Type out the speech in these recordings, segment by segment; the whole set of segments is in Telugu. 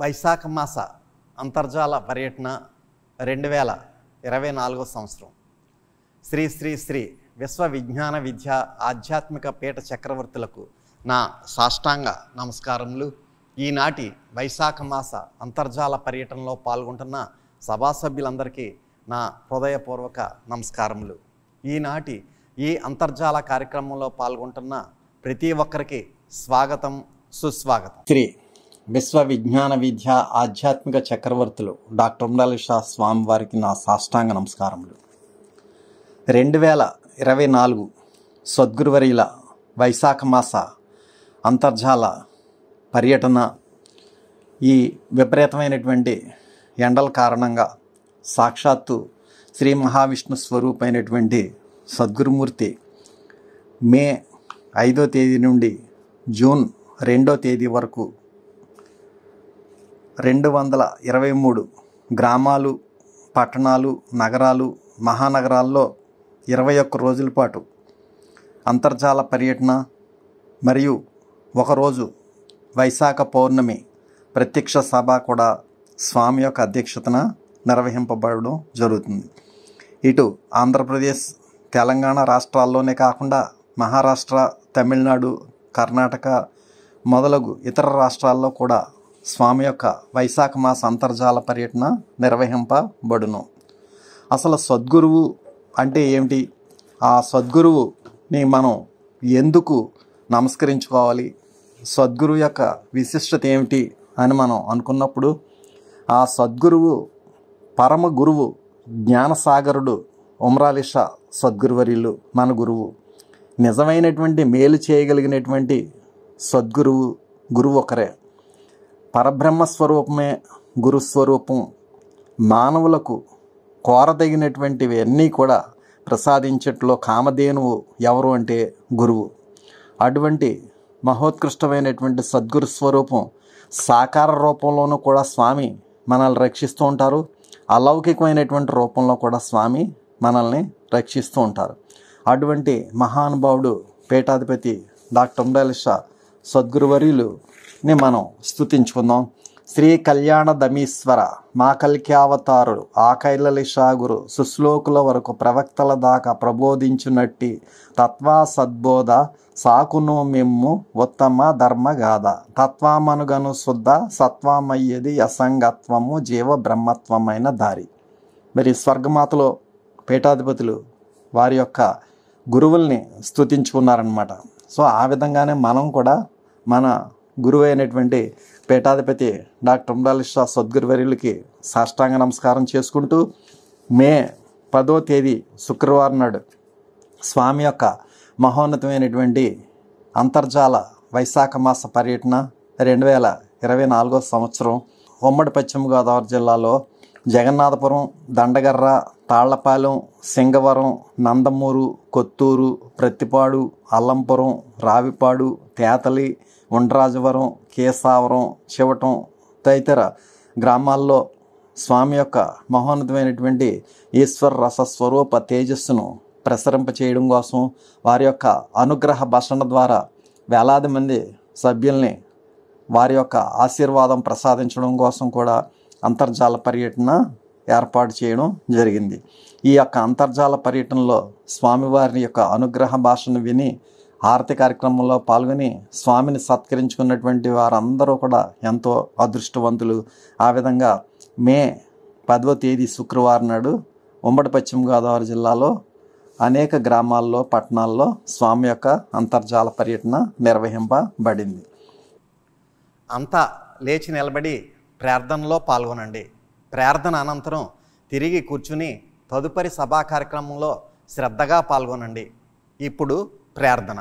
వైశాఖ మాస అంతర్జాల పర్యటన రెండు వేల ఇరవై నాలుగో సంవత్సరం శ్రీ శ్రీ శ్రీ విశ్వ విజ్ఞాన విద్య ఆధ్యాత్మిక పీఠ చక్రవర్తులకు నా సాష్టాంగ నమస్కారములు ఈనాటి వైశాఖ మాస అంతర్జాల పర్యటనలో పాల్గొంటున్న సభా సభ్యులందరికీ నా హృదయపూర్వక నమస్కారములు ఈనాటి ఈ అంతర్జాల కార్యక్రమంలో పాల్గొంటున్న ప్రతి ఒక్కరికి స్వాగతం సుస్వాగతం శ్రీ విశ్వ విజ్ఞాన విద్య ఆధ్యాత్మిక చక్రవర్తులు డాక్టర్ ఉమ్రాలి షా స్వామి వారికి నా సాష్టాంగ నమస్కారములు రెండు వేల ఇరవై నాలుగు సద్గురువర్యుల వైశాఖ మాస అంతర్జాల పర్యటన ఈ విపరీతమైనటువంటి ఎండల కారణంగా సాక్షాత్తు శ్రీ మహావిష్ణు స్వరూపమైనటువంటి సద్గురుమూర్తి మే ఐదో తేదీ నుండి జూన్ రెండో తేదీ వరకు రెండు వందల ఇరవై మూడు గ్రామాలు పట్టణాలు నగరాలు మహానగరాల్లో ఇరవై ఒక్క రోజుల పాటు అంతర్జాల పర్యటన మరియు ఒకరోజు వైశాఖ పౌర్ణమి ప్రత్యక్ష సభ కూడా స్వామి యొక్క అధ్యక్షతన నిర్వహింపబడడం జరుగుతుంది ఇటు ఆంధ్రప్రదేశ్ తెలంగాణ రాష్ట్రాల్లోనే కాకుండా మహారాష్ట్ర తమిళనాడు కర్ణాటక మొదలగు ఇతర రాష్ట్రాల్లో కూడా స్వామి యొక్క వైశాఖ మాస అంతర్జాల పర్యటన నిర్వహింపబడును అసలు సద్గురువు అంటే ఏమిటి ఆ సద్గురువుని మనం ఎందుకు నమస్కరించుకోవాలి సద్గురువు యొక్క విశిష్టత ఏమిటి అని మనం అనుకున్నప్పుడు ఆ సద్గురువు పరమ గురువు జ్ఞానసాగరుడు ఉమ్రాలిషా సద్గురువర్యులు మన గురువు నిజమైనటువంటి మేలు చేయగలిగినటువంటి సద్గురువు గురువు ఒకరే పరబ్రహ్మ స్వరూపమే గురుస్వరూపం మానవులకు కోరదగినటువంటివి అన్నీ కూడా ప్రసాదించట్లో కామధేనువు ఎవరు అంటే గురువు అటువంటి మహోత్కృష్టమైనటువంటి సద్గురు స్వరూపం సాకార రూపంలోనూ కూడా స్వామి మనల్ని రక్షిస్తూ ఉంటారు అలౌకికమైనటువంటి రూపంలో కూడా స్వామి మనల్ని రక్షిస్తూ ఉంటారు అటువంటి మహానుభావుడు పీఠాధిపతి డాక్టర్ ఉండాలిషా సద్గురువర్యులుని మనం స్తుతించుకుందాం శ్రీ కళ్యాణ దమీశ్వర మా కల్క్యావతారుడు ఆ కైలలిషా గురు సుశ్లోకుల వరకు ప్రవక్తల దాకా ప్రబోధించునట్టి తత్వా సద్బోధ సాకును మిమ్ము ఉత్తమ ధర్మగాథ తత్వామనుగను శుద్ధ సత్వమయ్యది అసంగత్వము జీవ బ్రహ్మత్వమైన దారి మరి స్వర్గమాతలో పీఠాధిపతులు వారి యొక్క గురువుల్ని స్తుతించుకున్నారనమాట సో ఆ విధంగానే మనం కూడా మన గురువు అయినటువంటి పీఠాధిపతి డాక్టర్ ఉండాలిషా సద్గురువర్యులకి సాష్టాంగ నమస్కారం చేసుకుంటూ మే పదో తేదీ శుక్రవారం నాడు స్వామి యొక్క మహోన్నతమైనటువంటి అంతర్జాల వైశాఖ మాస పర్యటన రెండు వేల ఇరవై నాలుగో సంవత్సరం ఉమ్మడి పశ్చిమ గోదావరి జిల్లాలో జగన్నాథపురం దండగర్ర తాళ్లపాలెం సింగవరం నందమూరు కొత్తూరు ప్రత్తిపాడు అల్లంపురం రావిపాడు తేతలి ఉండ్రాజవరం కేసావరం చివటం తదితర గ్రామాల్లో స్వామి యొక్క మహోన్నతమైనటువంటి ఈశ్వర రస స్వరూప తేజస్సును ప్రసరింప చేయడం కోసం వారి యొక్క అనుగ్రహ భాషణ ద్వారా వేలాది మంది సభ్యుల్ని వారి యొక్క ఆశీర్వాదం ప్రసాదించడం కోసం కూడా అంతర్జాల పర్యటన ఏర్పాటు చేయడం జరిగింది ఈ యొక్క అంతర్జాల పర్యటనలో స్వామివారి యొక్క అనుగ్రహ భాషను విని ఆరతి కార్యక్రమంలో పాల్గొని స్వామిని సత్కరించుకున్నటువంటి వారందరూ కూడా ఎంతో అదృష్టవంతులు ఆ విధంగా మే పదవ తేదీ శుక్రవారం నాడు ఉమ్మడి పశ్చిమ గోదావరి జిల్లాలో అనేక గ్రామాల్లో పట్టణాల్లో స్వామి యొక్క అంతర్జాల పర్యటన నిర్వహింపబడింది అంతా లేచి నిలబడి ప్రార్థనలో పాల్గొనండి ప్రార్థన అనంతరం తిరిగి కూర్చుని తదుపరి సభా కార్యక్రమంలో శ్రద్ధగా పాల్గొనండి ఇప్పుడు ప్రార్థన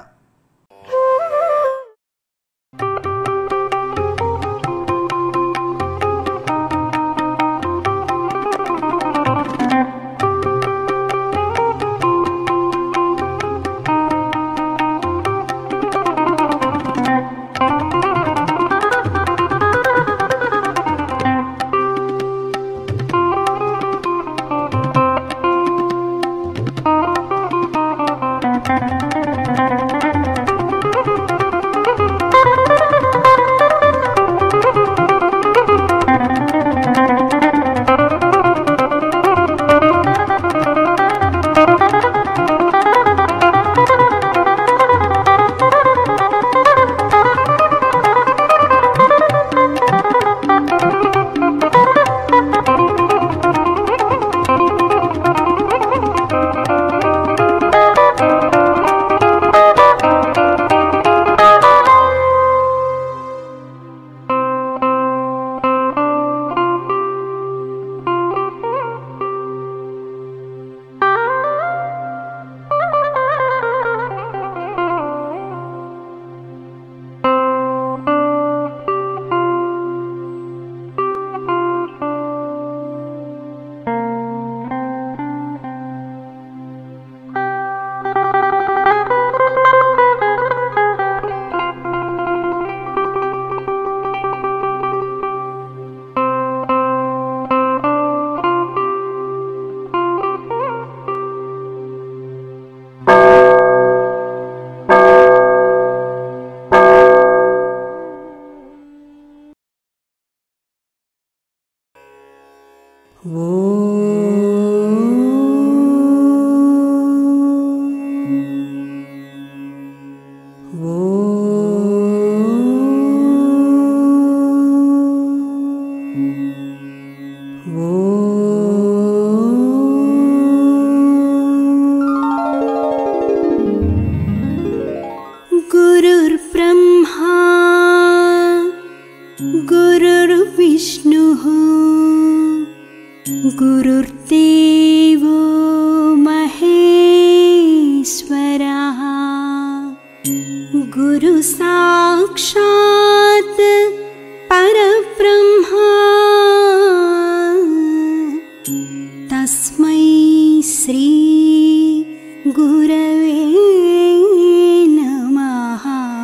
साक्षात् परब्रह्मा तस्मै श्री गुरवे नमः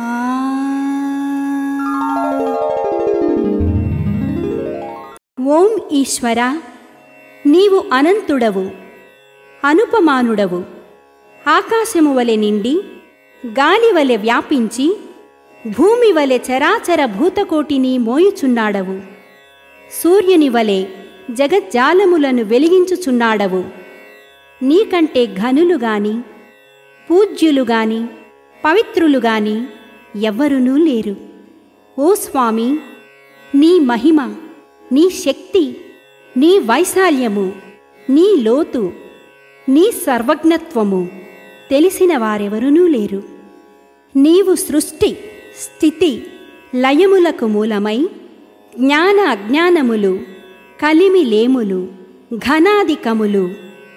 ఓం ఈశ్వర నీవు అనంతుడవు అనుపమానుడవు ఆకాశము వలె నిండి గాలి వలె వ్యాపించి భూమి వలె చరాచర భూతకోటిని మోయుచున్నాడవు సూర్యుని వలె జగజ్జాలములను వెలిగించుచున్నాడవు నీకంటే ఘనులు గాని పూజ్యులు గాని పవిత్రులు గాని ఎవ్వరునూ లేరు ఓ స్వామి నీ మహిమ నీ శక్తి నీ వైశాల్యము నీ లోతు నీ సర్వజ్ఞత్వము తెలిసిన వారెవరునూ లేరు నీవు సృష్టి స్థితి లయములకు మూలమై జ్ఞాన అజ్ఞానములు కలిమి లేములు ఘనాధికములు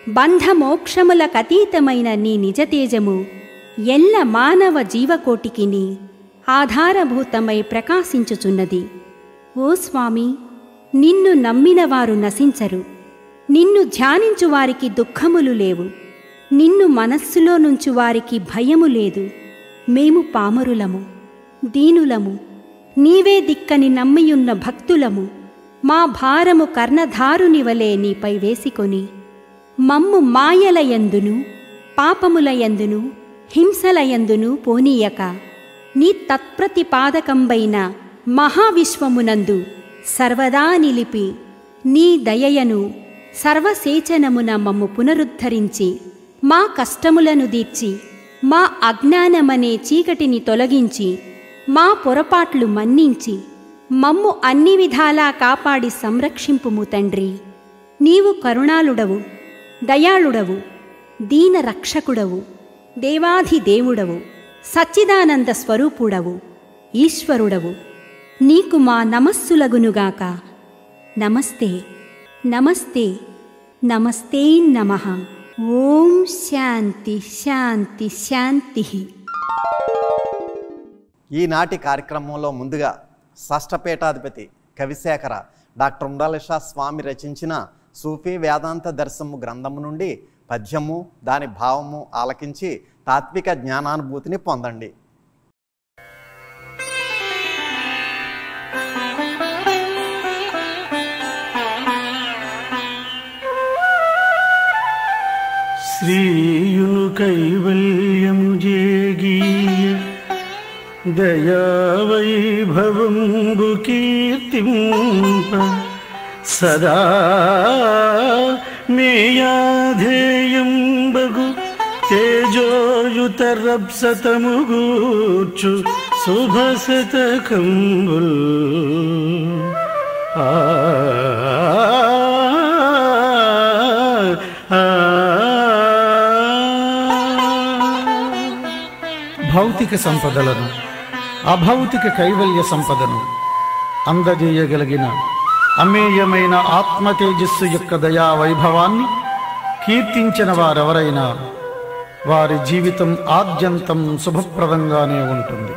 బంధమోక్షములకతీతమైన నీ నిజతేజము ఎల్ల మానవ జీవకోటికిని ఆధారభూతమై ప్రకాశించుచున్నది ఓ స్వామి నిన్ను నమ్మిన వారు నశించరు నిన్ను ధ్యానించు వారికి దుఃఖములు లేవు నిన్ను మనస్సులో నుంచి వారికి భయము లేదు మేము పామరులము దీనులము నీవే దిక్కని నమ్మియున్న భక్తులము మా భారము కర్ణధారుని వలె నీపై వేసికొని మమ్ము మాయలయందును పాపములయందును హింసలయందును పోనీయక నీ తత్ప్రతిపాదకంబైన మహావిశ్వమునందు సర్వదా నిలిపి నీ దయయను సర్వసేచనమున మమ్ము పునరుద్ధరించి మా కష్టములను దీర్చి మా అజ్ఞానమనే చీకటిని తొలగించి మా పొరపాట్లు మన్నించి మమ్ము అన్ని విధాలా కాపాడి సంరక్షింపుము తండ్రి నీవు కరుణాళుడవు దయాళుడవు దీన రక్షకుడవు దేవాధి దేవుడవు సచ్చిదానంద స్వరూపుడవు ఈశ్వరుడవు నీకు మా నమస్సులగునుగాక నమస్తే నమస్తే నమస్తే నమ ఓం శాంతి శాంతి శాంతి ఈనాటి కార్యక్రమంలో ముందుగా షష్ఠపీఠాధిపతి కవిశేఖర డాక్టర్ ఉండాలిషా స్వామి రచించిన సూఫీ వేదాంత దర్శనము గ్రంథము నుండి పద్యము దాని భావము ఆలకించి తాత్విక జ్ఞానానుభూతిని పొందండి శ్రీయును కైవల్యము జేగీయ దయావైభవంబు కీర్తింప సదా మేయాధేయంబగు తేజోయుతరప్సతముగూర్చు శుభశతకంబుల్ ఆ భౌతిక సంపదలను అభౌతిక కైవల్య సంపదను అందజేయగలిగిన అమేయమైన ఆత్మ తేజస్సు యొక్క దయా వైభవాన్ని కీర్తించిన వారెవరైనా వారి జీవితం ఆద్యంతం శుభప్రదంగానే ఉంటుంది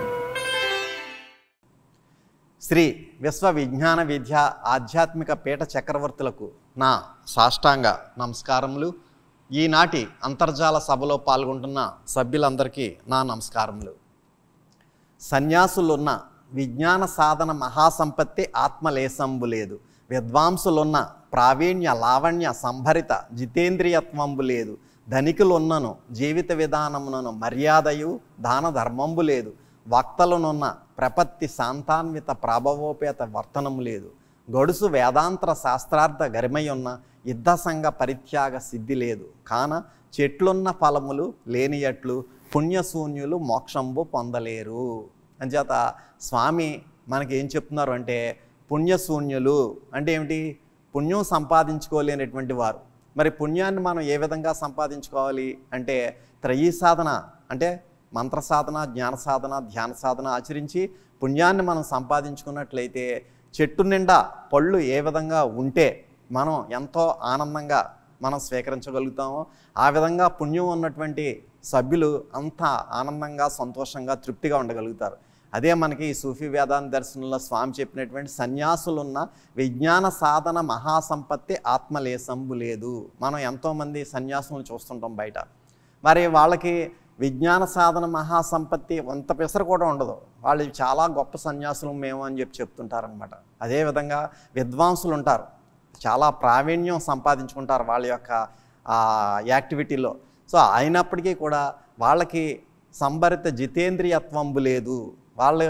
శ్రీ విశ్వ విజ్ఞాన విద్య ఆధ్యాత్మిక పీఠ చక్రవర్తులకు నా సాష్టాంగ నమస్కారములు ఈనాటి అంతర్జాల సభలో పాల్గొంటున్న సభ్యులందరికీ నా నమస్కారములు సన్యాసులున్న విజ్ఞాన సాధన మహాసంపత్తి ఆత్మలేశంబు లేదు విద్వాంసులున్న ప్రావీణ్య లావణ్య సంభరిత జితేంద్రియత్వంబు లేదు ధనికులున్నను జీవిత విధానమునను మర్యాదయు దాన ధర్మంబు లేదు వక్తలనున్న ప్రపత్తి శాంతాన్విత ప్రాభవోపేత వర్తనము లేదు గొడుసు వేదాంతర శాస్త్రార్థ గరిమయున్న యుద్ధ సంఘ పరిత్యాగ సిద్ధి లేదు కాన చెట్లున్న ఫలములు లేనియట్లు పుణ్యశూన్యులు మోక్షంబు పొందలేరు అంచేత స్వామి మనకి ఏం చెప్తున్నారు అంటే పుణ్యశూన్యులు అంటే ఏమిటి పుణ్యం సంపాదించుకోలేనటువంటి వారు మరి పుణ్యాన్ని మనం ఏ విధంగా సంపాదించుకోవాలి అంటే త్రయీ సాధన అంటే మంత్ర సాధన జ్ఞాన సాధన ధ్యాన సాధన ఆచరించి పుణ్యాన్ని మనం సంపాదించుకున్నట్లయితే చెట్టు నిండా పళ్ళు ఏ విధంగా ఉంటే మనం ఎంతో ఆనందంగా మనం స్వీకరించగలుగుతామో ఆ విధంగా పుణ్యం ఉన్నటువంటి సభ్యులు అంత ఆనందంగా సంతోషంగా తృప్తిగా ఉండగలుగుతారు అదే మనకి ఈ సూఫీ వేదాంత దర్శనంలో స్వామి చెప్పినటువంటి సన్యాసులున్న విజ్ఞాన సాధన మహాసంపత్తి ఆత్మలేసంబు లేదు మనం ఎంతోమంది సన్యాసులను చూస్తుంటాం బయట మరి వాళ్ళకి విజ్ఞాన సాధన మహాసంపత్తి అంత పెసర కూడా ఉండదు వాళ్ళు చాలా గొప్ప సన్యాసులు మేము అని చెప్పి చెప్తుంటారనమాట అదేవిధంగా విద్వాంసులు ఉంటారు చాలా ప్రావీణ్యం సంపాదించుకుంటారు వాళ్ళ యొక్క ఆ, యాక్టివిటీలో సో అయినప్పటికీ కూడా వాళ్ళకి సంభరిత జితేంద్రియత్వంబు లేదు వాళ్ళు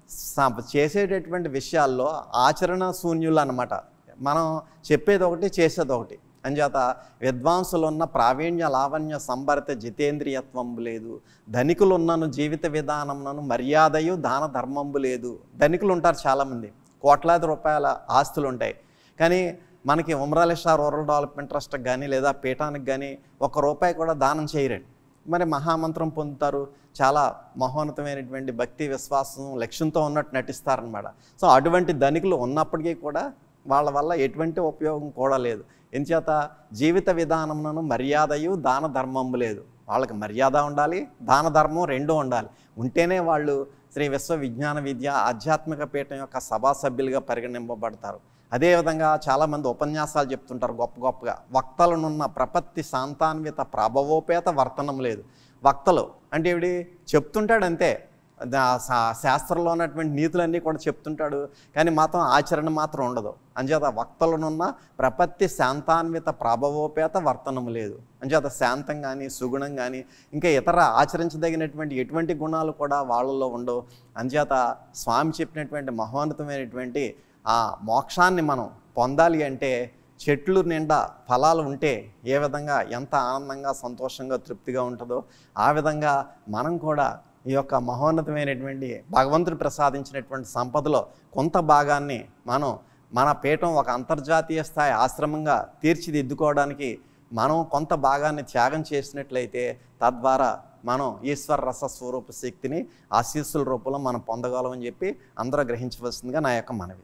స- చేసేటటువంటి విషయాల్లో ఆచరణ శూన్యులు అనమాట మనం చెప్పేది ఒకటి చేసేది ఒకటి అంచేత విద్వాంసులున్న ప్రావీణ్య లావణ్య సంభరిత జితేంద్రియత్వంబు లేదు ధనికులున్నను జీవిత విధానమునను మర్యాదయు దాన ధర్మంబు లేదు ధనికులు ఉంటారు చాలామంది కోట్లాది రూపాయల ఆస్తులు ఉంటాయి కానీ మనకి ఉమరాలిషా రూరల్ డెవలప్మెంట్ ట్రస్ట్కి కానీ లేదా పీఠానికి కానీ ఒక రూపాయి కూడా దానం చేయరండి మరి మహామంత్రం పొందుతారు చాలా మహోన్నతమైనటువంటి భక్తి విశ్వాసం లక్ష్యంతో ఉన్నట్టు నటిస్తారనమాట సో అటువంటి ధనికులు ఉన్నప్పటికీ కూడా వాళ్ళ వల్ల ఎటువంటి ఉపయోగం కూడా లేదు ఎంచేత జీవిత విధానమునను మర్యాదయు దాన ధర్మము లేదు వాళ్ళకి మర్యాద ఉండాలి దాన ధర్మం రెండూ ఉండాలి ఉంటేనే వాళ్ళు శ్రీ విశ్వ విజ్ఞాన విద్య ఆధ్యాత్మిక పీఠం యొక్క సభా సభ్యులుగా పరిగణింపబడతారు అదేవిధంగా చాలామంది ఉపన్యాసాలు చెప్తుంటారు గొప్ప గొప్పగా వక్తలనున్న ప్రపత్తి శాంతాన్విత ప్రభవోపేత వర్తనం లేదు వక్తలు అంటే ఇవిడి చెప్తుంటాడు అంతే దా- శా- శాస్త్రంలో ఉన్నటువంటి నీతులన్నీ కూడా చెప్తుంటాడు కానీ మాత్రం ఆచరణ మాత్రం ఉండదు అంచేత వక్తలనున్న ప్రపత్తి శాంతాన్విత ప్రభవోపేత వర్తనం లేదు అంచేత శాంతం కానీ సుగుణం కానీ ఇంకా ఇతర ఆచరించదగినటువంటి ఎటువంటి గుణాలు కూడా వాళ్ళలో ఉండవు అంచేత స్వామి చెప్పినటువంటి మహోన్నతమైనటువంటి ఆ మోక్షాన్ని మనం పొందాలి అంటే చెట్లు నిండా ఫలాలు ఉంటే ఏ విధంగా ఎంత ఆనందంగా సంతోషంగా తృప్తిగా ఉంటుందో ఆ విధంగా మనం కూడా ఈ యొక్క మహోన్నతమైనటువంటి భగవంతుడు ప్రసాదించినటువంటి సంపదలో కొంత భాగాన్ని మనం మన పీఠం ఒక అంతర్జాతీయ స్థాయి ఆశ్రమంగా తీర్చిదిద్దుకోవడానికి మనం కొంత భాగాన్ని త్యాగం చేసినట్లయితే తద్వారా మనం ఈశ్వర రస స్వరూప శక్తిని ఆశీస్సుల రూపంలో మనం పొందగలమని చెప్పి అందరూ గ్రహించవలసిందిగా నా యొక్క మనవి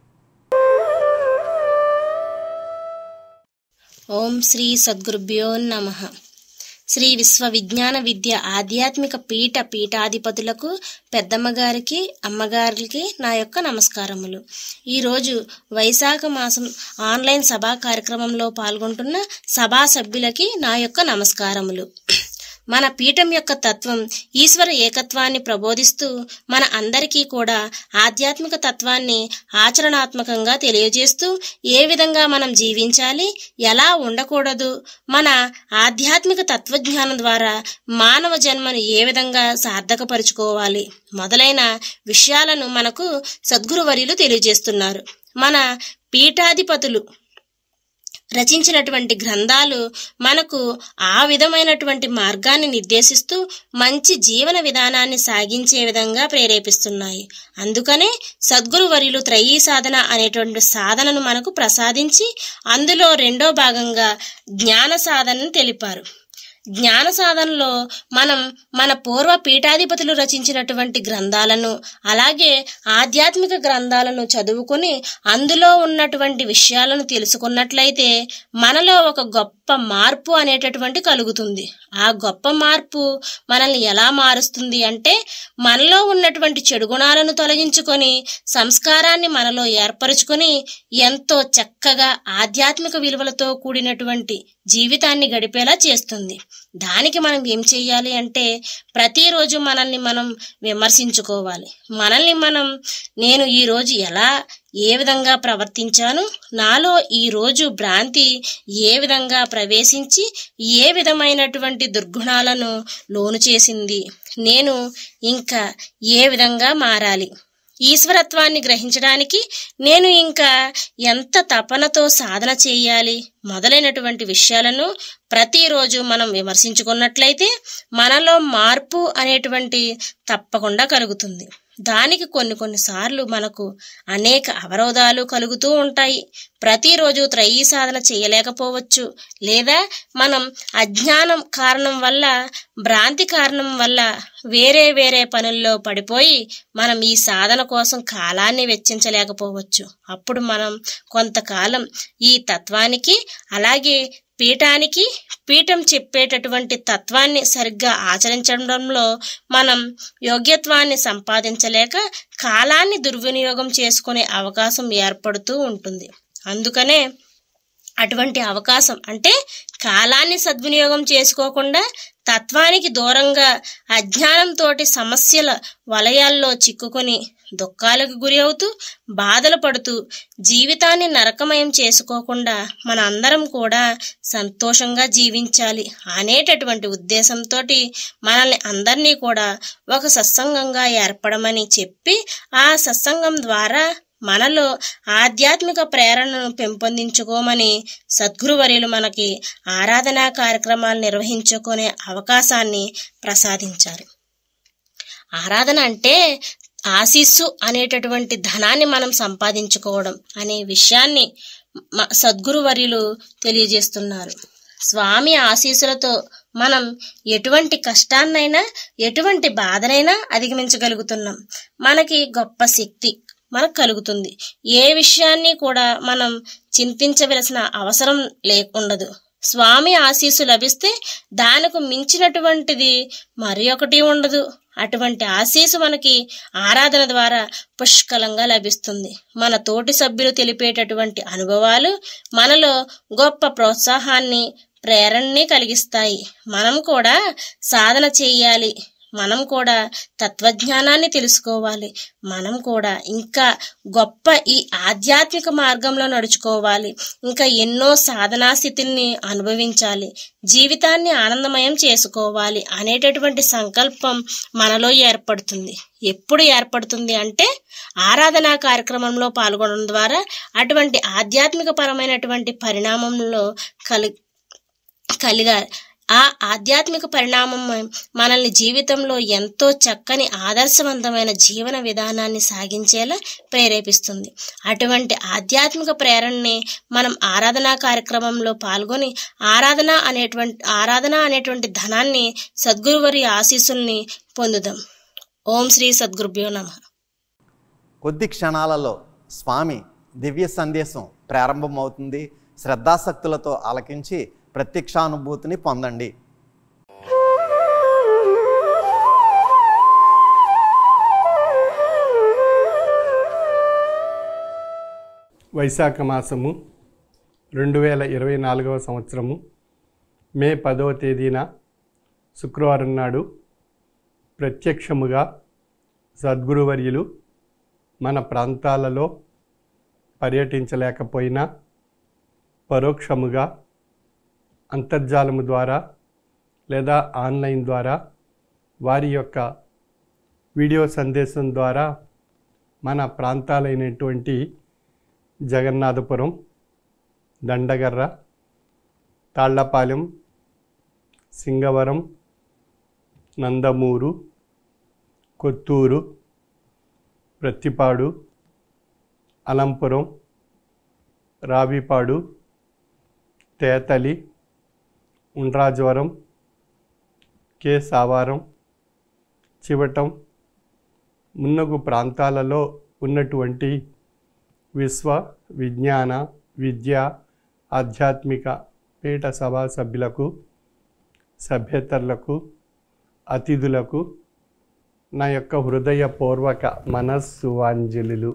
ఓం శ్రీ సద్గురుభ్యో నమ శ్రీ విశ్వ విజ్ఞాన విద్య ఆధ్యాత్మిక పీఠ పీఠాధిపతులకు పెద్దమ్మగారికి అమ్మగారికి నా యొక్క నమస్కారములు ఈరోజు వైశాఖ మాసం ఆన్లైన్ సభా కార్యక్రమంలో పాల్గొంటున్న సభా సభ్యులకి నా యొక్క నమస్కారములు మన పీఠం యొక్క తత్వం ఈశ్వర ఏకత్వాన్ని ప్రబోధిస్తూ మన అందరికీ కూడా ఆధ్యాత్మిక తత్వాన్ని ఆచరణాత్మకంగా తెలియజేస్తూ ఏ విధంగా మనం జీవించాలి ఎలా ఉండకూడదు మన ఆధ్యాత్మిక తత్వజ్ఞానం ద్వారా మానవ జన్మను ఏ విధంగా సార్థకపరుచుకోవాలి మొదలైన విషయాలను మనకు సద్గురువర్యులు తెలియజేస్తున్నారు మన పీఠాధిపతులు రచించినటువంటి గ్రంథాలు మనకు ఆ విధమైనటువంటి మార్గాన్ని నిర్దేశిస్తూ మంచి జీవన విధానాన్ని సాగించే విధంగా ప్రేరేపిస్తున్నాయి అందుకనే సద్గురు వర్యులు త్రయీ సాధన అనేటువంటి సాధనను మనకు ప్రసాదించి అందులో రెండో భాగంగా జ్ఞాన సాధనను తెలిపారు జ్ఞాన సాధనలో మనం మన పూర్వ పీఠాధిపతులు రచించినటువంటి గ్రంథాలను అలాగే ఆధ్యాత్మిక గ్రంథాలను చదువుకొని అందులో ఉన్నటువంటి విషయాలను తెలుసుకున్నట్లయితే మనలో ఒక గొప్ప మార్పు అనేటటువంటి కలుగుతుంది ఆ గొప్ప మార్పు మనల్ని ఎలా మారుస్తుంది అంటే మనలో ఉన్నటువంటి చెడు గుణాలను తొలగించుకొని సంస్కారాన్ని మనలో ఏర్పరచుకొని ఎంతో చక్కగా ఆధ్యాత్మిక విలువలతో కూడినటువంటి జీవితాన్ని గడిపేలా చేస్తుంది దానికి మనం ఏం చేయాలి అంటే ప్రతిరోజు మనల్ని మనం విమర్శించుకోవాలి మనల్ని మనం నేను ఈరోజు ఎలా ఏ విధంగా ప్రవర్తించాను నాలో ఈ రోజు భ్రాంతి ఏ విధంగా ప్రవేశించి ఏ విధమైనటువంటి దుర్గుణాలను లోను చేసింది నేను ఇంకా ఏ విధంగా మారాలి ఈశ్వరత్వాన్ని గ్రహించడానికి నేను ఇంకా ఎంత తపనతో సాధన చేయాలి మొదలైనటువంటి విషయాలను ప్రతిరోజు మనం విమర్శించుకున్నట్లయితే మనలో మార్పు అనేటువంటి తప్పకుండా కలుగుతుంది దానికి కొన్ని కొన్నిసార్లు మనకు అనేక అవరోధాలు కలుగుతూ ఉంటాయి ప్రతిరోజు త్రయీ సాధన చేయలేకపోవచ్చు లేదా మనం అజ్ఞానం కారణం వల్ల భ్రాంతి కారణం వల్ల వేరే వేరే పనుల్లో పడిపోయి మనం ఈ సాధన కోసం కాలాన్ని వెచ్చించలేకపోవచ్చు అప్పుడు మనం కొంతకాలం ఈ తత్వానికి అలాగే పీఠానికి పీఠం చెప్పేటటువంటి తత్వాన్ని సరిగ్గా ఆచరించడంలో మనం యోగ్యత్వాన్ని సంపాదించలేక కాలాన్ని దుర్వినియోగం చేసుకునే అవకాశం ఏర్పడుతూ ఉంటుంది అందుకనే అటువంటి అవకాశం అంటే కాలాన్ని సద్వినియోగం చేసుకోకుండా తత్వానికి దూరంగా అజ్ఞానంతో సమస్యల వలయాల్లో చిక్కుకొని దుఃఖాలకు గురి అవుతూ బాధలు పడుతూ జీవితాన్ని నరకమయం చేసుకోకుండా మన అందరం కూడా సంతోషంగా జీవించాలి అనేటటువంటి ఉద్దేశంతో మనల్ని అందరినీ కూడా ఒక సత్సంగంగా ఏర్పడమని చెప్పి ఆ సత్సంగం ద్వారా మనలో ఆధ్యాత్మిక ప్రేరణను పెంపొందించుకోమని సద్గురువర్యులు మనకి ఆరాధనా కార్యక్రమాలు నిర్వహించుకునే అవకాశాన్ని ప్రసాదించారు ఆరాధన అంటే ఆశీస్సు అనేటటువంటి ధనాన్ని మనం సంపాదించుకోవడం అనే విషయాన్ని మ- సద్గురువర్యులు తెలియజేస్తున్నారు స్వామి ఆశీస్సులతో మనం ఎటువంటి కష్టాన్నైనా ఎటువంటి బాధనైనా అధిగమించగలుగుతున్నాం మనకి గొప్ప శక్తి మనకు కలుగుతుంది ఏ విషయాన్ని కూడా మనం చింతించవలసిన అవసరం లేకుండదు స్వామి ఆశీస్సు లభిస్తే దానికి మించినటువంటిది మరి ఒకటి ఉండదు అటువంటి ఆశీస్సు మనకి ఆరాధన ద్వారా పుష్కలంగా లభిస్తుంది మన తోటి సభ్యులు తెలిపేటటువంటి అనుభవాలు మనలో గొప్ప ప్రోత్సాహాన్ని ప్రేరణని కలిగిస్తాయి మనం కూడా సాధన చేయాలి మనం కూడా తత్వజ్ఞానాన్ని తెలుసుకోవాలి మనం కూడా ఇంకా గొప్ప ఈ ఆధ్యాత్మిక మార్గంలో నడుచుకోవాలి ఇంకా ఎన్నో సాధనా స్థితిని అనుభవించాలి జీవితాన్ని ఆనందమయం చేసుకోవాలి అనేటటువంటి సంకల్పం మనలో ఏర్పడుతుంది ఎప్పుడు ఏర్పడుతుంది అంటే ఆరాధనా కార్యక్రమంలో పాల్గొనడం ద్వారా అటువంటి ఆధ్యాత్మిక పరమైనటువంటి పరిణామంలో కలి కలిగా ఆ ఆధ్యాత్మిక పరిణామం మనల్ని జీవితంలో ఎంతో చక్కని ఆదర్శవంతమైన జీవన విధానాన్ని సాగించేలా ప్రేరేపిస్తుంది అటువంటి ఆధ్యాత్మిక ప్రేరణని మనం ఆరాధనా కార్యక్రమంలో పాల్గొని ఆరాధన అనేటువంటి ఆరాధన అనేటువంటి ధనాన్ని సద్గురువారి ఆశీస్సుల్ని పొందుదాం ఓం శ్రీ సద్గురుభ్యో నమ కొద్ది క్షణాలలో స్వామి దివ్య సందేశం ప్రారంభమవుతుంది శ్రద్ధాసక్తులతో ఆలకించి ప్రత్యక్షానుభూతిని పొందండి వైశాఖ మాసము రెండు వేల ఇరవై నాలుగవ సంవత్సరము మే పదవ తేదీన శుక్రవారం నాడు ప్రత్యక్షముగా సద్గురువర్యులు మన ప్రాంతాలలో పర్యటించలేకపోయినా పరోక్షముగా అంతర్జాలము ద్వారా లేదా ఆన్లైన్ ద్వారా వారి యొక్క వీడియో సందేశం ద్వారా మన ప్రాంతాలైనటువంటి జగన్నాథపురం దండగర్ర తాళ్లపాలెం సింగవరం నందమూరు కొత్తూరు ప్రత్తిపాడు అలంపురం రావిపాడు తేతలి ఉండ్రాజవరం కే సావారం చివటం మున్నగు ప్రాంతాలలో ఉన్నటువంటి విశ్వ విజ్ఞాన విద్య ఆధ్యాత్మిక పీఠ సభా సభ్యులకు సభ్యేతరులకు అతిథులకు నా యొక్క హృదయపూర్వక మనస్సువాంజలులు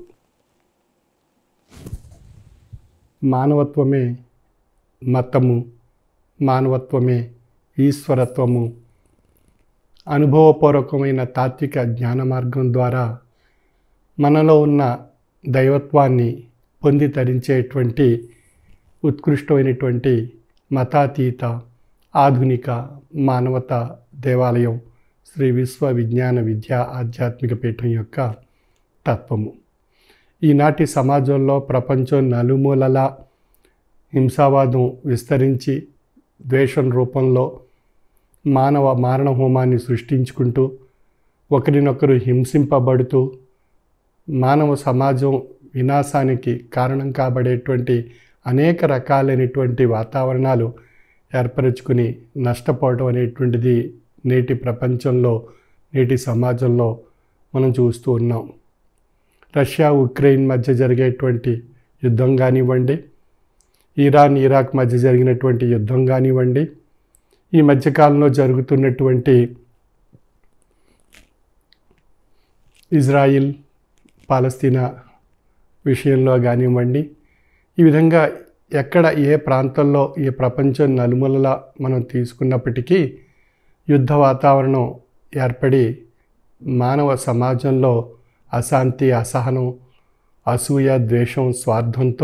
మానవత్వమే మతము మానవత్వమే ఈశ్వరత్వము అనుభవపూర్వకమైన తాత్విక జ్ఞాన మార్గం ద్వారా మనలో ఉన్న దైవత్వాన్ని పొంది తరించేటువంటి ఉత్కృష్టమైనటువంటి మతాతీత ఆధునిక మానవత దేవాలయం శ్రీ విశ్వ విజ్ఞాన విద్యా ఆధ్యాత్మిక పీఠం యొక్క తత్వము ఈనాటి సమాజంలో ప్రపంచం నలుమూలలా హింసావాదం విస్తరించి ద్వేషం రూపంలో మానవ మారణ హోమాన్ని సృష్టించుకుంటూ ఒకరినొకరు హింసింపబడుతూ మానవ సమాజం వినాశానికి కారణం కాబడేటువంటి అనేక రకాలైనటువంటి వాతావరణాలు ఏర్పరచుకుని నష్టపోవడం అనేటువంటిది నేటి ప్రపంచంలో నేటి సమాజంలో మనం చూస్తూ ఉన్నాం రష్యా ఉక్రెయిన్ మధ్య జరిగేటువంటి యుద్ధం కానివ్వండి ఇరాన్ ఇరాక్ మధ్య జరిగినటువంటి యుద్ధం కానివ్వండి ఈ మధ్యకాలంలో జరుగుతున్నటువంటి ఇజ్రాయిల్ పాలస్తీనా విషయంలో కానివ్వండి ఈ విధంగా ఎక్కడ ఏ ప్రాంతంలో ఈ ప్రపంచం నలుమూలలా మనం తీసుకున్నప్పటికీ యుద్ధ వాతావరణం ఏర్పడి మానవ సమాజంలో అశాంతి అసహనం అసూయ ద్వేషం స్వార్థంతో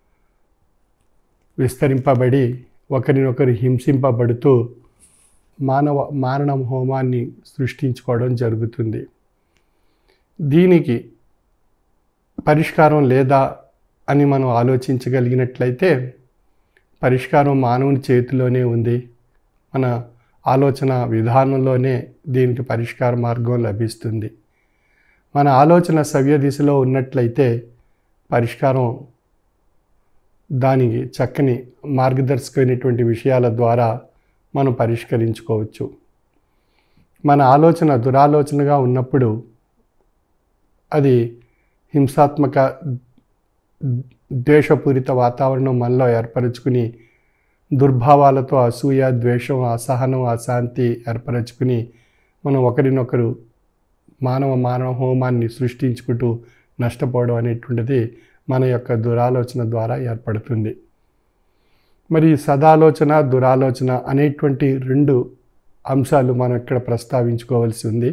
విస్తరింపబడి ఒకరినొకరు హింసింపబడుతూ మానవ మారణ హోమాన్ని సృష్టించుకోవడం జరుగుతుంది దీనికి పరిష్కారం లేదా అని మనం ఆలోచించగలిగినట్లయితే పరిష్కారం మానవుని చేతిలోనే ఉంది మన ఆలోచన విధానంలోనే దీనికి పరిష్కార మార్గం లభిస్తుంది మన ఆలోచన సవ్య దిశలో ఉన్నట్లయితే పరిష్కారం దానికి చక్కని మార్గదర్శకమైనటువంటి విషయాల ద్వారా మనం పరిష్కరించుకోవచ్చు మన ఆలోచన దురాలోచనగా ఉన్నప్పుడు అది హింసాత్మక ద్వేషపూరిత వాతావరణం మనలో ఏర్పరచుకుని దుర్భావాలతో అసూయ ద్వేషం అసహనం అశాంతి ఏర్పరచుకుని మనం ఒకరినొకరు మానవ మానవ హోమాన్ని సృష్టించుకుంటూ నష్టపోవడం అనేటువంటిది మన యొక్క దురాలోచన ద్వారా ఏర్పడుతుంది మరి సదాలోచన దురాలోచన అనేటువంటి రెండు అంశాలు మనం ఇక్కడ ప్రస్తావించుకోవాల్సి ఉంది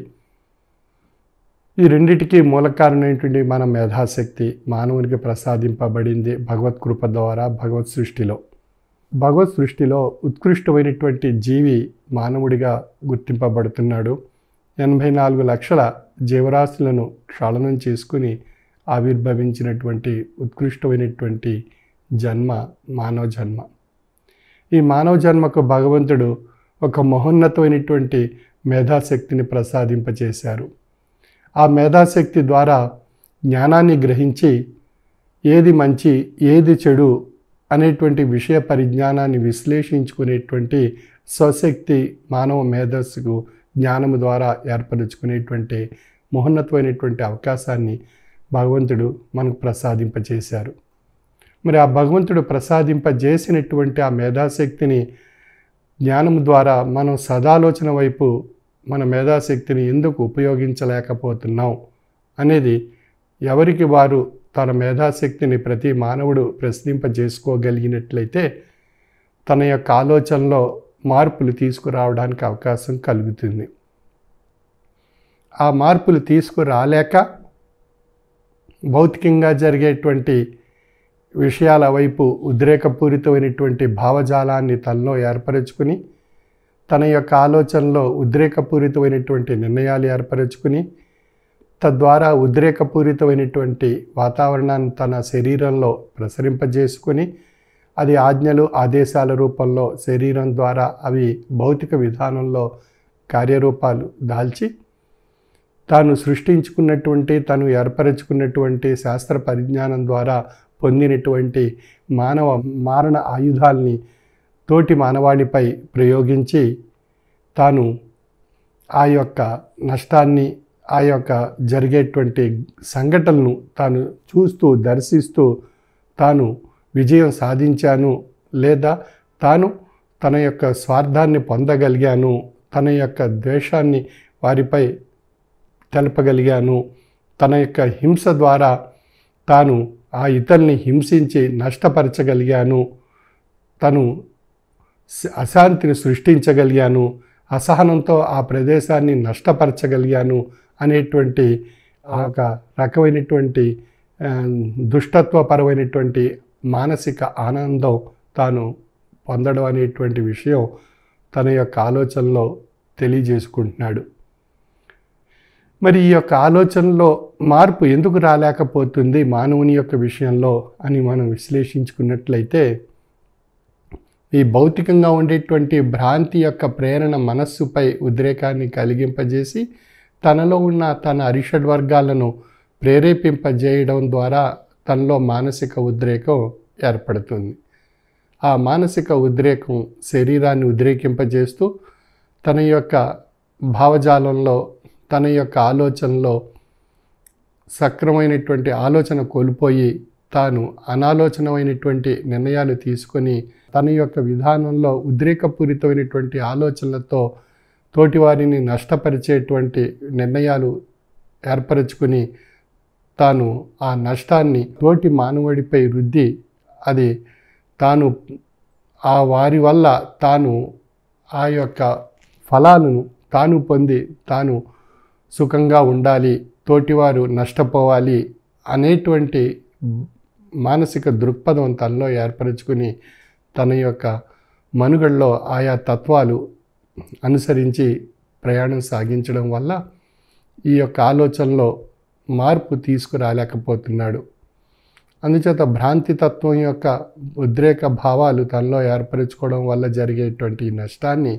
ఈ రెండిటికి మూల కారణమైనటువంటి మన మేధాశక్తి మానవునికి ప్రసాదింపబడింది భగవత్ కృప ద్వారా భగవత్ సృష్టిలో భగవత్ సృష్టిలో ఉత్కృష్టమైనటువంటి జీవి మానవుడిగా గుర్తింపబడుతున్నాడు ఎనభై నాలుగు లక్షల జీవరాశులను క్షళనం చేసుకుని ఆవిర్భవించినటువంటి ఉత్కృష్టమైనటువంటి జన్మ మానవ జన్మ ఈ మానవ జన్మకు భగవంతుడు ఒక మహోన్నతమైనటువంటి మేధాశక్తిని ప్రసాదింపచేశారు ఆ మేధాశక్తి ద్వారా జ్ఞానాన్ని గ్రహించి ఏది మంచి ఏది చెడు అనేటువంటి విషయ పరిజ్ఞానాన్ని విశ్లేషించుకునేటువంటి స్వశక్తి మానవ మేధస్సుకు జ్ఞానము ద్వారా ఏర్పరచుకునేటువంటి మహోన్నతమైనటువంటి అవకాశాన్ని భగవంతుడు మనకు ప్రసాదింపచేశారు మరి ఆ భగవంతుడు ప్రసాదింపజేసినటువంటి ఆ మేధాశక్తిని జ్ఞానం ద్వారా మనం సదాలోచన వైపు మన మేధాశక్తిని ఎందుకు ఉపయోగించలేకపోతున్నాం అనేది ఎవరికి వారు తన మేధాశక్తిని ప్రతి మానవుడు ప్రశ్నింపజేసుకోగలిగినట్లయితే తన యొక్క ఆలోచనలో మార్పులు తీసుకురావడానికి అవకాశం కలుగుతుంది ఆ మార్పులు తీసుకురాలేక భౌతికంగా జరిగేటువంటి విషయాల వైపు ఉద్రేకపూరితమైనటువంటి భావజాలాన్ని తనలో ఏర్పరచుకుని తన యొక్క ఆలోచనలో ఉద్రేకపూరితమైనటువంటి నిర్ణయాలు ఏర్పరచుకుని తద్వారా ఉద్రేకపూరితమైనటువంటి వాతావరణాన్ని తన శరీరంలో ప్రసరింపజేసుకుని అది ఆజ్ఞలు ఆదేశాల రూపంలో శరీరం ద్వారా అవి భౌతిక విధానంలో కార్యరూపాలు దాల్చి తాను సృష్టించుకున్నటువంటి తను ఏర్పరచుకున్నటువంటి శాస్త్ర పరిజ్ఞానం ద్వారా పొందినటువంటి మానవ మారణ ఆయుధాల్ని తోటి మానవాళిపై ప్రయోగించి తాను ఆ యొక్క నష్టాన్ని ఆ యొక్క జరిగేటువంటి సంఘటనలను తాను చూస్తూ దర్శిస్తూ తాను విజయం సాధించాను లేదా తాను తన యొక్క స్వార్థాన్ని పొందగలిగాను తన యొక్క ద్వేషాన్ని వారిపై తెలపగలిగాను తన యొక్క హింస ద్వారా తాను ఆ ఇతరుల్ని హింసించి నష్టపరచగలిగాను తను స- అశాంతిని సృష్టించగలిగాను అసహనంతో ఆ ప్రదేశాన్ని నష్టపరచగలిగాను అనేటువంటి ఆ ఒక రకమైనటువంటి ఆ, దుష్టత్వపరమైనటువంటి మానసిక ఆనందం తాను పొందడం అనేటువంటి విషయం తన యొక్క ఆలోచనలో తెలియజేసుకుంటున్నాడు మరి ఈ యొక్క ఆలోచనలో మార్పు ఎందుకు రాలేకపోతుంది మానవుని యొక్క విషయంలో అని మనం విశ్లేషించుకున్నట్లయితే ఈ భౌతికంగా ఉండేటువంటి భ్రాంతి యొక్క ప్రేరణ మనస్సుపై ఉద్రేకాన్ని కలిగింపజేసి తనలో ఉన్న తన అరిషడ్ వర్గాలను ప్రేరేపింపజేయడం ద్వారా తనలో మానసిక ఉద్రేకం ఏర్పడుతుంది ఆ మానసిక ఉద్రేకం శరీరాన్ని ఉద్రేకింపజేస్తూ తన యొక్క భావజాలంలో తన యొక్క ఆలోచనలో సక్రమైనటువంటి ఆలోచన కోల్పోయి తాను అనాలోచనమైనటువంటి నిర్ణయాలు తీసుకొని తన యొక్క విధానంలో ఉద్రేకపూరితమైనటువంటి ఆలోచనలతో తోటివారిని నష్టపరిచేటువంటి నిర్ణయాలు ఏర్పరచుకుని తాను ఆ నష్టాన్ని తోటి మానవుడిపై రుద్ది అది తాను ఆ వారి వల్ల తాను ఆ యొక్క ఫలాలను తాను పొంది తాను సుఖంగా ఉండాలి తోటివారు నష్టపోవాలి అనేటువంటి మానసిక దృక్పథం తనలో ఏర్పరచుకుని తన యొక్క మనుగడలో ఆయా తత్వాలు అనుసరించి ప్రయాణం సాగించడం వల్ల ఈ యొక్క ఆలోచనలో మార్పు తీసుకురాలేకపోతున్నాడు అందుచేత భ్రాంతి తత్వం యొక్క ఉద్రేక భావాలు తనలో ఏర్పరచుకోవడం వల్ల జరిగేటువంటి ఈ నష్టాన్ని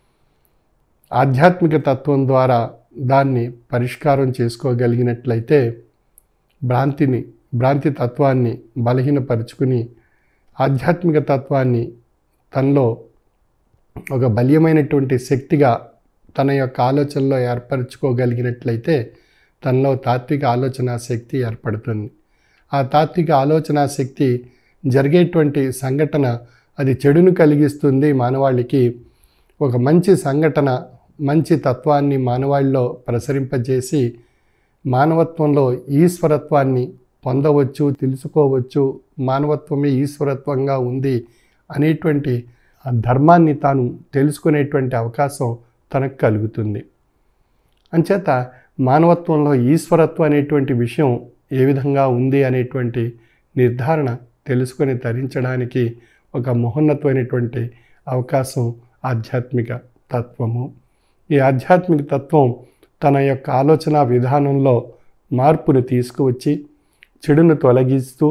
ఆధ్యాత్మిక తత్వం ద్వారా దాన్ని పరిష్కారం చేసుకోగలిగినట్లయితే భ్రాంతిని భ్రాంతి తత్వాన్ని బలహీనపరుచుకుని ఆధ్యాత్మిక తత్వాన్ని తనలో ఒక బలీయమైనటువంటి శక్తిగా తన యొక్క ఆలోచనలో ఏర్పరచుకోగలిగినట్లయితే తనలో తాత్విక ఆలోచన శక్తి ఏర్పడుతుంది ఆ తాత్విక ఆలోచన శక్తి జరిగేటువంటి సంఘటన అది చెడును కలిగిస్తుంది మానవాళికి ఒక మంచి సంఘటన మంచి తత్వాన్ని మానవాళిలో ప్రసరింపజేసి మానవత్వంలో ఈశ్వరత్వాన్ని పొందవచ్చు తెలుసుకోవచ్చు మానవత్వమే ఈశ్వరత్వంగా ఉంది అనేటువంటి ఆ ధర్మాన్ని తాను తెలుసుకునేటువంటి అవకాశం తనకు కలుగుతుంది అంచేత మానవత్వంలో ఈశ్వరత్వం అనేటువంటి విషయం ఏ విధంగా ఉంది అనేటువంటి నిర్ధారణ తెలుసుకొని తరించడానికి ఒక మహోన్నతమైనటువంటి అవకాశం ఆధ్యాత్మిక తత్వము ఈ ఆధ్యాత్మిక తత్వం తన యొక్క ఆలోచన విధానంలో మార్పును తీసుకువచ్చి చెడును తొలగిస్తూ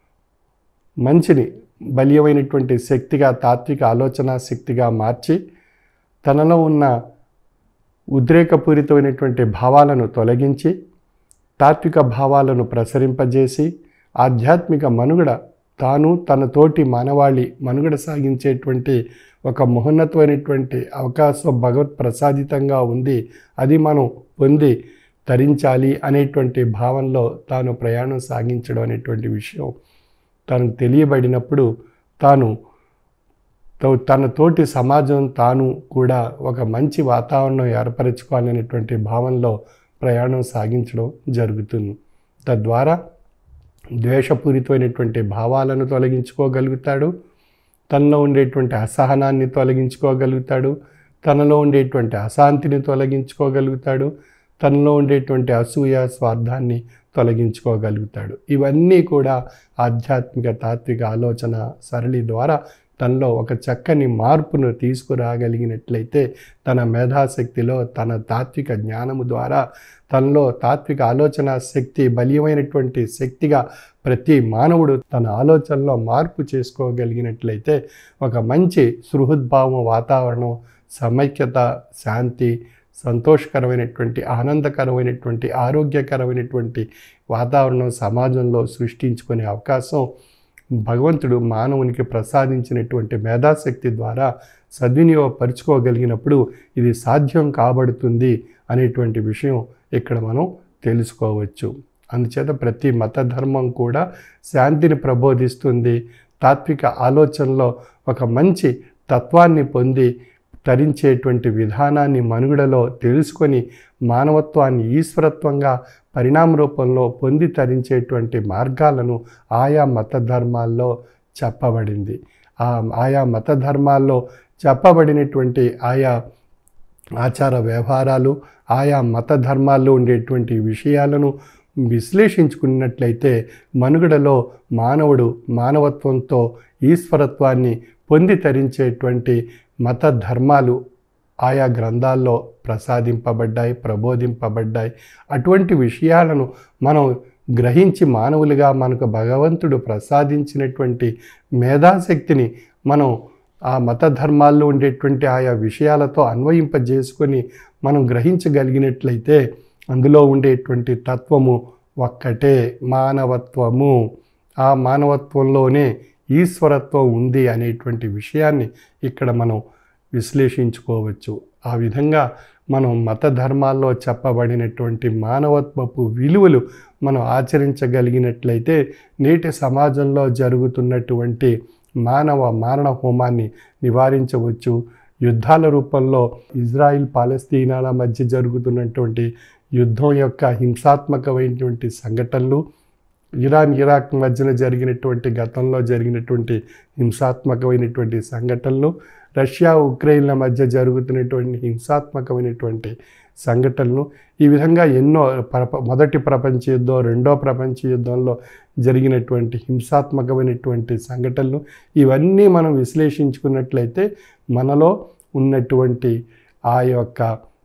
మంచిని బలీయమైనటువంటి శక్తిగా తాత్విక ఆలోచన శక్తిగా మార్చి తనలో ఉన్న ఉద్రేకపూరితమైనటువంటి భావాలను తొలగించి తాత్విక భావాలను ప్రసరింపజేసి ఆధ్యాత్మిక మనుగడ తాను తన తోటి మానవాళి మనుగడ సాగించేటువంటి ఒక మహోన్నతమైనటువంటి అవకాశం భగవత్ ప్రసాదితంగా ఉంది అది మనం పొంది తరించాలి అనేటువంటి భావంలో తాను ప్రయాణం సాగించడం అనేటువంటి విషయం తనకు తెలియబడినప్పుడు తాను తో- తన తోటి సమాజం తాను కూడా ఒక మంచి వాతావరణం ఏర్పరచుకోవాలనేటువంటి భావనలో ప్రయాణం సాగించడం జరుగుతుంది తద్వారా ద్వేషపూరితమైనటువంటి భావాలను తొలగించుకోగలుగుతాడు తనలో ఉండేటువంటి అసహనాన్ని తొలగించుకోగలుగుతాడు తనలో ఉండేటువంటి అశాంతిని తొలగించుకోగలుగుతాడు తనలో ఉండేటువంటి అసూయ స్వార్థాన్ని తొలగించుకోగలుగుతాడు ఇవన్నీ కూడా ఆధ్యాత్మిక తాత్విక ఆలోచన సరళి ద్వారా తనలో ఒక చక్కని మార్పును తీసుకురాగలిగినట్లయితే తన మేధాశక్తిలో తన తాత్విక జ్ఞానము ద్వారా తనలో తాత్విక ఆలోచన శక్తి బలీయమైనటువంటి శక్తిగా ప్రతి మానవుడు తన ఆలోచనలో మార్పు చేసుకోగలిగినట్లయితే ఒక మంచి సుహృద్భావం వాతావరణం సమైక్యత శాంతి సంతోషకరమైనటువంటి ఆనందకరమైనటువంటి ఆరోగ్యకరమైనటువంటి వాతావరణం సమాజంలో సృష్టించుకునే అవకాశం భగవంతుడు మానవునికి ప్రసాదించినటువంటి మేధాశక్తి ద్వారా సద్వినియోగపరుచుకోగలిగినప్పుడు ఇది సాధ్యం కాబడుతుంది అనేటువంటి విషయం ఇక్కడ మనం తెలుసుకోవచ్చు అందుచేత ప్రతి మత ధర్మం కూడా శాంతిని ప్రబోధిస్తుంది తాత్విక ఆలోచనలో ఒక మంచి తత్వాన్ని పొంది తరించేటువంటి విధానాన్ని మనుగడలో తెలుసుకొని మానవత్వాన్ని ఈశ్వరత్వంగా పరిణామ రూపంలో పొంది తరించేటువంటి మార్గాలను ఆయా మత ధర్మాల్లో చెప్పబడింది ఆ ఆయా మత ధర్మాల్లో చెప్పబడినటువంటి ఆయా ఆచార వ్యవహారాలు ఆయా మత ధర్మాల్లో ఉండేటువంటి విషయాలను విశ్లేషించుకున్నట్లయితే మనుగడలో మానవుడు మానవత్వంతో ఈశ్వరత్వాన్ని పొంది తరించేటువంటి మత ధర్మాలు ఆయా గ్రంథాల్లో ప్రసాదింపబడ్డాయి ప్రబోధింపబడ్డాయి అటువంటి విషయాలను మనం గ్రహించి మానవులుగా మనకు భగవంతుడు ప్రసాదించినటువంటి మేధాశక్తిని మనం ఆ మత ధర్మాల్లో ఉండేటువంటి ఆయా విషయాలతో అన్వయింపజేసుకొని మనం గ్రహించగలిగినట్లయితే అందులో ఉండేటువంటి తత్వము ఒక్కటే మానవత్వము ఆ మానవత్వంలోనే ఈశ్వరత్వం ఉంది అనేటువంటి విషయాన్ని ఇక్కడ మనం విశ్లేషించుకోవచ్చు ఆ విధంగా మనం మత ధర్మాల్లో చెప్పబడినటువంటి మానవత్వపు విలువలు మనం ఆచరించగలిగినట్లయితే నేటి సమాజంలో జరుగుతున్నటువంటి మానవ మారణ హోమాన్ని నివారించవచ్చు యుద్ధాల రూపంలో ఇజ్రాయిల్ పాలస్తీనాల మధ్య జరుగుతున్నటువంటి యుద్ధం యొక్క హింసాత్మకమైనటువంటి సంఘటనలు ఇరాన్ ఇరాక్ మధ్యన జరిగినటువంటి గతంలో జరిగినటువంటి హింసాత్మకమైనటువంటి సంఘటనలు రష్యా ఉక్రెయిన్ల మధ్య జరుగుతున్నటువంటి హింసాత్మకమైనటువంటి సంఘటనలు ఈ విధంగా ఎన్నో ప్రప మొదటి ప్రపంచ యుద్ధం రెండో ప్రపంచ యుద్ధంలో జరిగినటువంటి హింసాత్మకమైనటువంటి సంఘటనలు ఇవన్నీ మనం విశ్లేషించుకున్నట్లయితే మనలో ఉన్నటువంటి ఆ యొక్క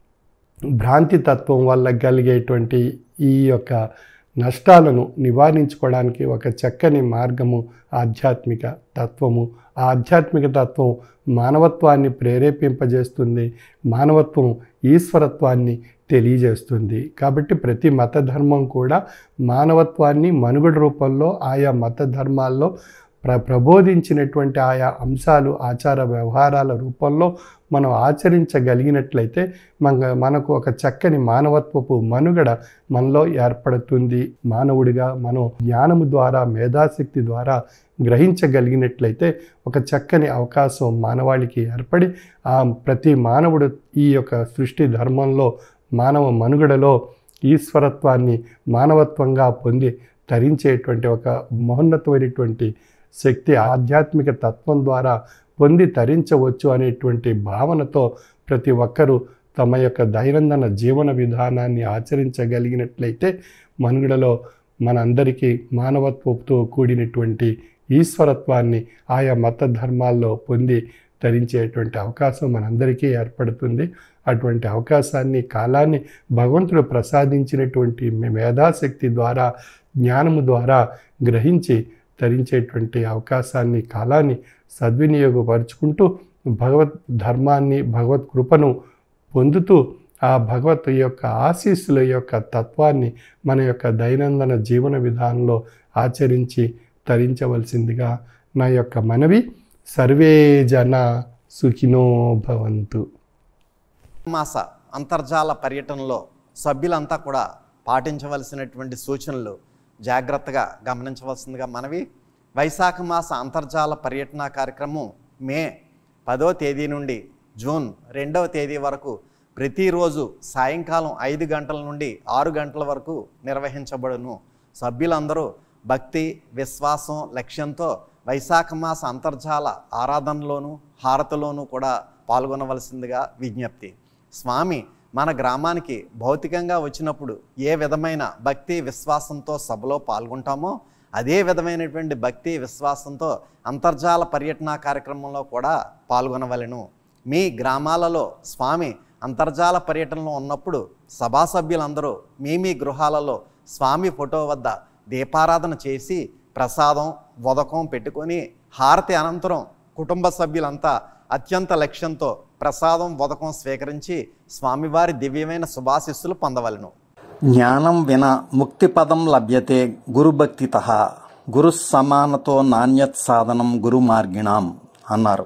భ్రాంతి తత్వం వల్ల కలిగేటువంటి ఈ యొక్క నష్టాలను నివారించుకోవడానికి ఒక చక్కని మార్గము ఆధ్యాత్మిక తత్వము ఆ ఆధ్యాత్మిక తత్వం మానవత్వాన్ని ప్రేరేపింపజేస్తుంది మానవత్వం ఈశ్వరత్వాన్ని తెలియజేస్తుంది కాబట్టి ప్రతి మత ధర్మం కూడా మానవత్వాన్ని మనుగడ రూపంలో ఆయా మత ధర్మాల్లో ప్ర ప్రబోధించినటువంటి ఆయా అంశాలు ఆచార వ్యవహారాల రూపంలో మనం ఆచరించగలిగినట్లయితే మన మనకు ఒక చక్కని మానవత్వపు మనుగడ మనలో ఏర్పడుతుంది మానవుడిగా మనం జ్ఞానము ద్వారా మేధాశక్తి ద్వారా గ్రహించగలిగినట్లయితే ఒక చక్కని అవకాశం మానవాళికి ఏర్పడి ఆ ప్రతి మానవుడు ఈ యొక్క సృష్టి ధర్మంలో మానవ మనుగడలో ఈశ్వరత్వాన్ని మానవత్వంగా పొంది తరించేటువంటి ఒక మహోన్నతమైనటువంటి శక్తి ఆధ్యాత్మిక తత్వం ద్వారా పొంది తరించవచ్చు అనేటువంటి భావనతో ప్రతి ఒక్కరూ తమ యొక్క దైనందిన జీవన విధానాన్ని ఆచరించగలిగినట్లయితే మనుగడలో మనందరికీ మానవత్వంతో కూడినటువంటి ఈశ్వరత్వాన్ని ఆయా మత ధర్మాల్లో పొంది ధరించేటువంటి అవకాశం మనందరికీ ఏర్పడుతుంది అటువంటి అవకాశాన్ని కాలాన్ని భగవంతుడు ప్రసాదించినటువంటి మేధాశక్తి ద్వారా జ్ఞానము ద్వారా గ్రహించి ధరించేటువంటి అవకాశాన్ని కాలాన్ని సద్వినియోగపరుచుకుంటూ భగవత్ ధర్మాన్ని భగవత్ కృపను పొందుతూ ఆ భగవత్ యొక్క ఆశీస్సుల యొక్క తత్వాన్ని మన యొక్క దైనందిన జీవన విధానంలో ఆచరించి తరించవలసిందిగా నా యొక్క మనవి సర్వే జన సుఖినో భవంతు మాస అంతర్జాల పర్యటనలో సభ్యులంతా కూడా పాటించవలసినటువంటి సూచనలు జాగ్రత్తగా గమనించవలసిందిగా మనవి వైశాఖ మాస అంతర్జాల పర్యటన కార్యక్రమం మే పదో తేదీ నుండి జూన్ రెండవ తేదీ వరకు ప్రతిరోజు సాయంకాలం ఐదు గంటల నుండి ఆరు గంటల వరకు నిర్వహించబడును సభ్యులందరూ భక్తి విశ్వాసం లక్ష్యంతో వైశాఖ మాస అంతర్జాల ఆరాధనలోను హారతిలోనూ కూడా పాల్గొనవలసిందిగా విజ్ఞప్తి స్వామి మన గ్రామానికి భౌతికంగా వచ్చినప్పుడు ఏ విధమైన భక్తి విశ్వాసంతో సభలో పాల్గొంటామో అదే విధమైనటువంటి భక్తి విశ్వాసంతో అంతర్జాల పర్యటన కార్యక్రమంలో కూడా పాల్గొనవలెను మీ గ్రామాలలో స్వామి అంతర్జాల పర్యటనలో ఉన్నప్పుడు సభా సభ్యులందరూ మీ మీ గృహాలలో స్వామి ఫోటో వద్ద దీపారాధన చేసి ప్రసాదం వదకం పెట్టుకొని హారతి అనంతరం కుటుంబ సభ్యులంతా అత్యంత లక్ష్యంతో ప్రసాదం వదకం స్వీకరించి స్వామివారి దివ్యమైన శుభాశిస్సులు పొందవలను జ్ఞానం విన ముక్తి పదం లభ్యతే గురుభక్తిత గురు సమానతో నాణ్యత్ సాధనం గురు మార్గిణాం అన్నారు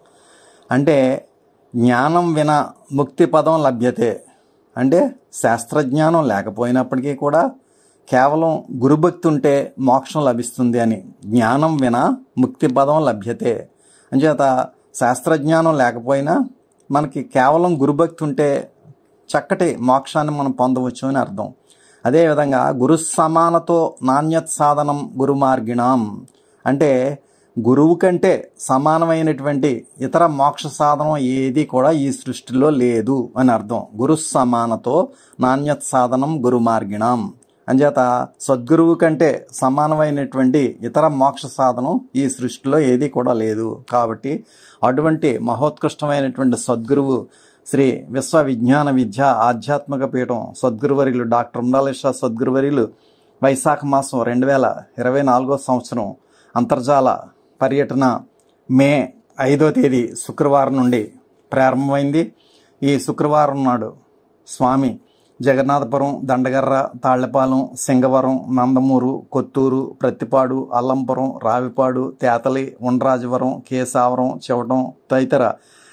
అంటే జ్ఞానం విన ముక్తి పదం లభ్యతే అంటే శాస్త్రజ్ఞానం లేకపోయినప్పటికీ కూడా కేవలం గురుభక్తి ఉంటే మోక్షం లభిస్తుంది అని జ్ఞానం విన ముక్తి పదం లభ్యతే అంచేత శాస్త్రజ్ఞానం లేకపోయినా మనకి కేవలం గురుభక్తి ఉంటే చక్కటి మోక్షాన్ని మనం పొందవచ్చు అని అర్థం అదేవిధంగా గురు సమానతో నాణ్యత్ సాధనం గురు మార్గిణాం అంటే గురువు కంటే సమానమైనటువంటి ఇతర మోక్ష సాధనం ఏది కూడా ఈ సృష్టిలో లేదు అని అర్థం గురు సమానతో నాణ్యత్ సాధనం గురు మార్గిణాం అంచేత సద్గురువు కంటే సమానమైనటువంటి ఇతర మోక్ష సాధనం ఈ సృష్టిలో ఏది కూడా లేదు కాబట్టి అటువంటి మహోత్కృష్టమైనటువంటి సద్గురువు శ్రీ విశ్వ విజ్ఞాన విద్య ఆధ్యాత్మిక పీఠం సద్గురువర్యులు డాక్టర్ ఉండాలేశ్వర సద్గురువర్యులు వైశాఖ మాసం రెండు వేల ఇరవై నాలుగో సంవత్సరం అంతర్జాల పర్యటన మే ఐదో తేదీ శుక్రవారం నుండి ప్రారంభమైంది ఈ శుక్రవారం నాడు స్వామి జగన్నాథపురం దండగర్ర తాళ్లపాలెం సింగవరం నందమూరు కొత్తూరు ప్రత్తిపాడు అల్లంపురం రావిపాడు తేతలి ఉండ్రాజవరం కేసావరం చివటం తదితర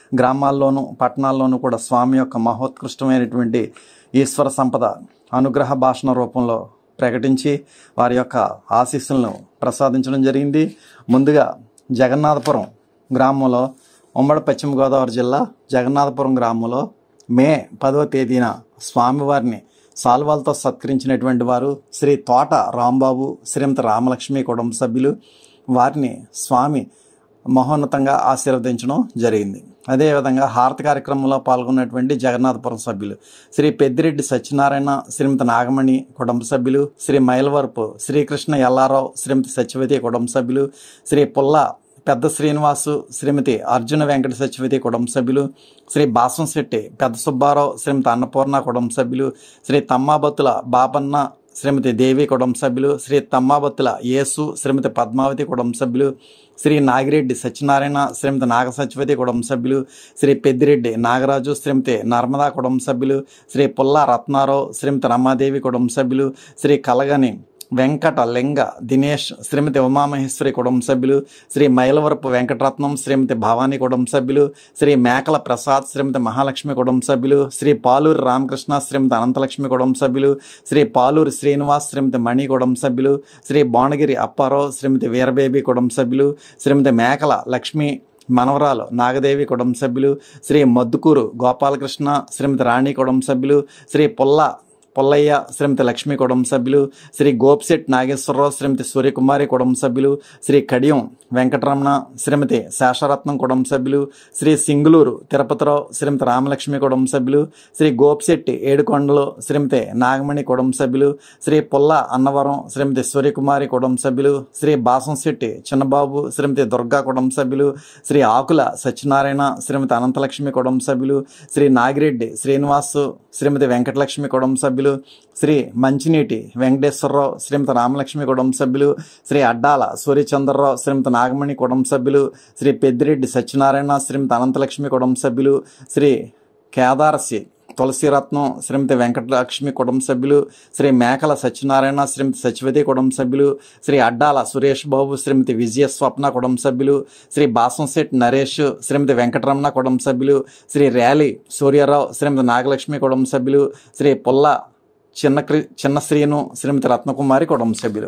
గ్రామాల్లోనూ పట్టణాల్లోనూ కూడా స్వామి యొక్క మహోత్కృష్టమైనటువంటి ఈశ్వర సంపద అనుగ్రహ భాషణ రూపంలో ప్రకటించి వారి యొక్క ఆశీస్సులను ప్రసాదించడం జరిగింది ముందుగా జగన్నాథపురం గ్రామంలో ఉమ్మడి పశ్చిమ గోదావరి జిల్లా జగన్నాథపురం గ్రామంలో మే పదవ తేదీన స్వామివారిని సాల్వాలతో సత్కరించినటువంటి వారు శ్రీ తోట రాంబాబు శ్రీమతి రామలక్ష్మి కుటుంబ సభ్యులు వారిని స్వామి మహోన్నతంగా ఆశీర్వదించడం జరిగింది అదేవిధంగా హారతి కార్యక్రమంలో పాల్గొన్నటువంటి జగన్నాథపురం సభ్యులు శ్రీ పెద్దిరెడ్డి సత్యనారాయణ శ్రీమతి నాగమణి కుటుంబ సభ్యులు శ్రీ మైలవరపు శ్రీకృష్ణ ఎల్లారావు శ్రీమతి సత్యవతి కుటుంబ సభ్యులు శ్రీ పుల్ల పెద్ద శ్రీనివాసు శ్రీమతి అర్జున వెంకట సత్యవతి కుటుంబ సభ్యులు శ్రీ బాసం శెట్టి పెద్ద సుబ్బారావు శ్రీమతి అన్నపూర్ణ కుటుంబ సభ్యులు శ్రీ తమ్మాబత్తుల బాపన్న శ్రీమతి దేవి కుటుంబ సభ్యులు శ్రీ తమ్మాబత్తుల యేసు శ్రీమతి పద్మావతి కుటుంబ సభ్యులు శ్రీ నాగిరెడ్డి సత్యనారాయణ శ్రీమతి నాగ సత్యవతి కుటుంబ సభ్యులు శ్రీ పెద్దిరెడ్డి నాగరాజు శ్రీమతి నర్మదా కుటుంబ సభ్యులు శ్రీ పుల్ల రత్నారావు శ్రీమతి రమాదేవి కుటుంబ సభ్యులు శ్రీ కలగని వెంకట లింగ దినేష్ శ్రీమతి ఉమామహేశ్వరి కుటుంబ సభ్యులు శ్రీ మైలవరపు వెంకటరత్నం శ్రీమతి భవానీ కుటుంబ సభ్యులు శ్రీ మేకల ప్రసాద్ శ్రీమతి మహాలక్ష్మి కుటుంబ సభ్యులు శ్రీ పాలూరి రామకృష్ణ శ్రీమతి అనంతలక్ష్మి కుటుంబ సభ్యులు శ్రీ పాలూరి శ్రీనివాస్ శ్రీమతి మణి కుటుంబ సభ్యులు శ్రీ భువనగిరి అప్పారావు శ్రీమతి వీరబేబి కుటుంబ సభ్యులు శ్రీమతి మేకల లక్ష్మి మనవరాలు నాగదేవి కుటుంబ సభ్యులు శ్రీ మద్దుకూరు గోపాలకృష్ణ శ్రీమతి రాణి కుటుంబ సభ్యులు శ్రీ పుల్ల పొల్లయ్య శ్రీమతి లక్ష్మి కుటుంబ సభ్యులు శ్రీ గోప్సెట్ నాగేశ్వరరావు శ్రీమతి సూర్యకుమారి కుటుంబ సభ్యులు శ్రీ కడియం వెంకటరమణ శ్రీమతి శేషరత్నం కుటుంబ సభ్యులు శ్రీ సింగులూరు తిరుపతిరావు శ్రీమతి రామలక్ష్మి కుటుంబ సభ్యులు శ్రీ గోప్శెట్టి ఏడుకొండలు శ్రీమతి నాగమణి కుటుంబ సభ్యులు శ్రీ పుల్ల అన్నవరం శ్రీమతి సూర్యకుమారి కుటుంబ సభ్యులు శ్రీ బాసంశెట్టి చిన్నబాబు శ్రీమతి దుర్గా కుటుంబ సభ్యులు శ్రీ ఆకుల సత్యనారాయణ శ్రీమతి అనంతలక్ష్మి కుటుంబ సభ్యులు శ్రీ నాగిరెడ్డి శ్రీనివాసు శ్రీమతి వెంకటలక్ష్మి కుటుంబ సభ్యులు శ్రీ మంచినీటి వెంకటేశ్వరరావు శ్రీమతి రామలక్ష్మి కుటుంబ సభ్యులు శ్రీ అడ్డాల సూర్యచంద్రరావు శ్రీమతి నాగమణి కుటుంబ సభ్యులు శ్రీ పెద్దిరెడ్డి సత్యనారాయణ శ్రీమతి అనంతలక్ష్మి కుటుంబ సభ్యులు శ్రీ కేదారసి తులసిరత్నం శ్రీమతి వెంకటలక్ష్మి కుటుంబ సభ్యులు శ్రీ మేకల సత్యనారాయణ శ్రీమతి సచివతి కుటుంబ సభ్యులు శ్రీ అడ్డాల సురేష్ బాబు శ్రీమతి విజయ స్వప్న కుటుంబ సభ్యులు శ్రీ బాసంశెట్ నరేష్ శ్రీమతి వెంకటరమణ కుటుంబ సభ్యులు శ్రీ ర్యాలీ సూర్యారావు శ్రీమతి నాగలక్ష్మి కుటుంబ సభ్యులు శ్రీ పుల్ల చిన్న క్రి- చిన్న శ్రీను శ్రీమతి రత్నకుమారి కుటుంబ సభ్యులు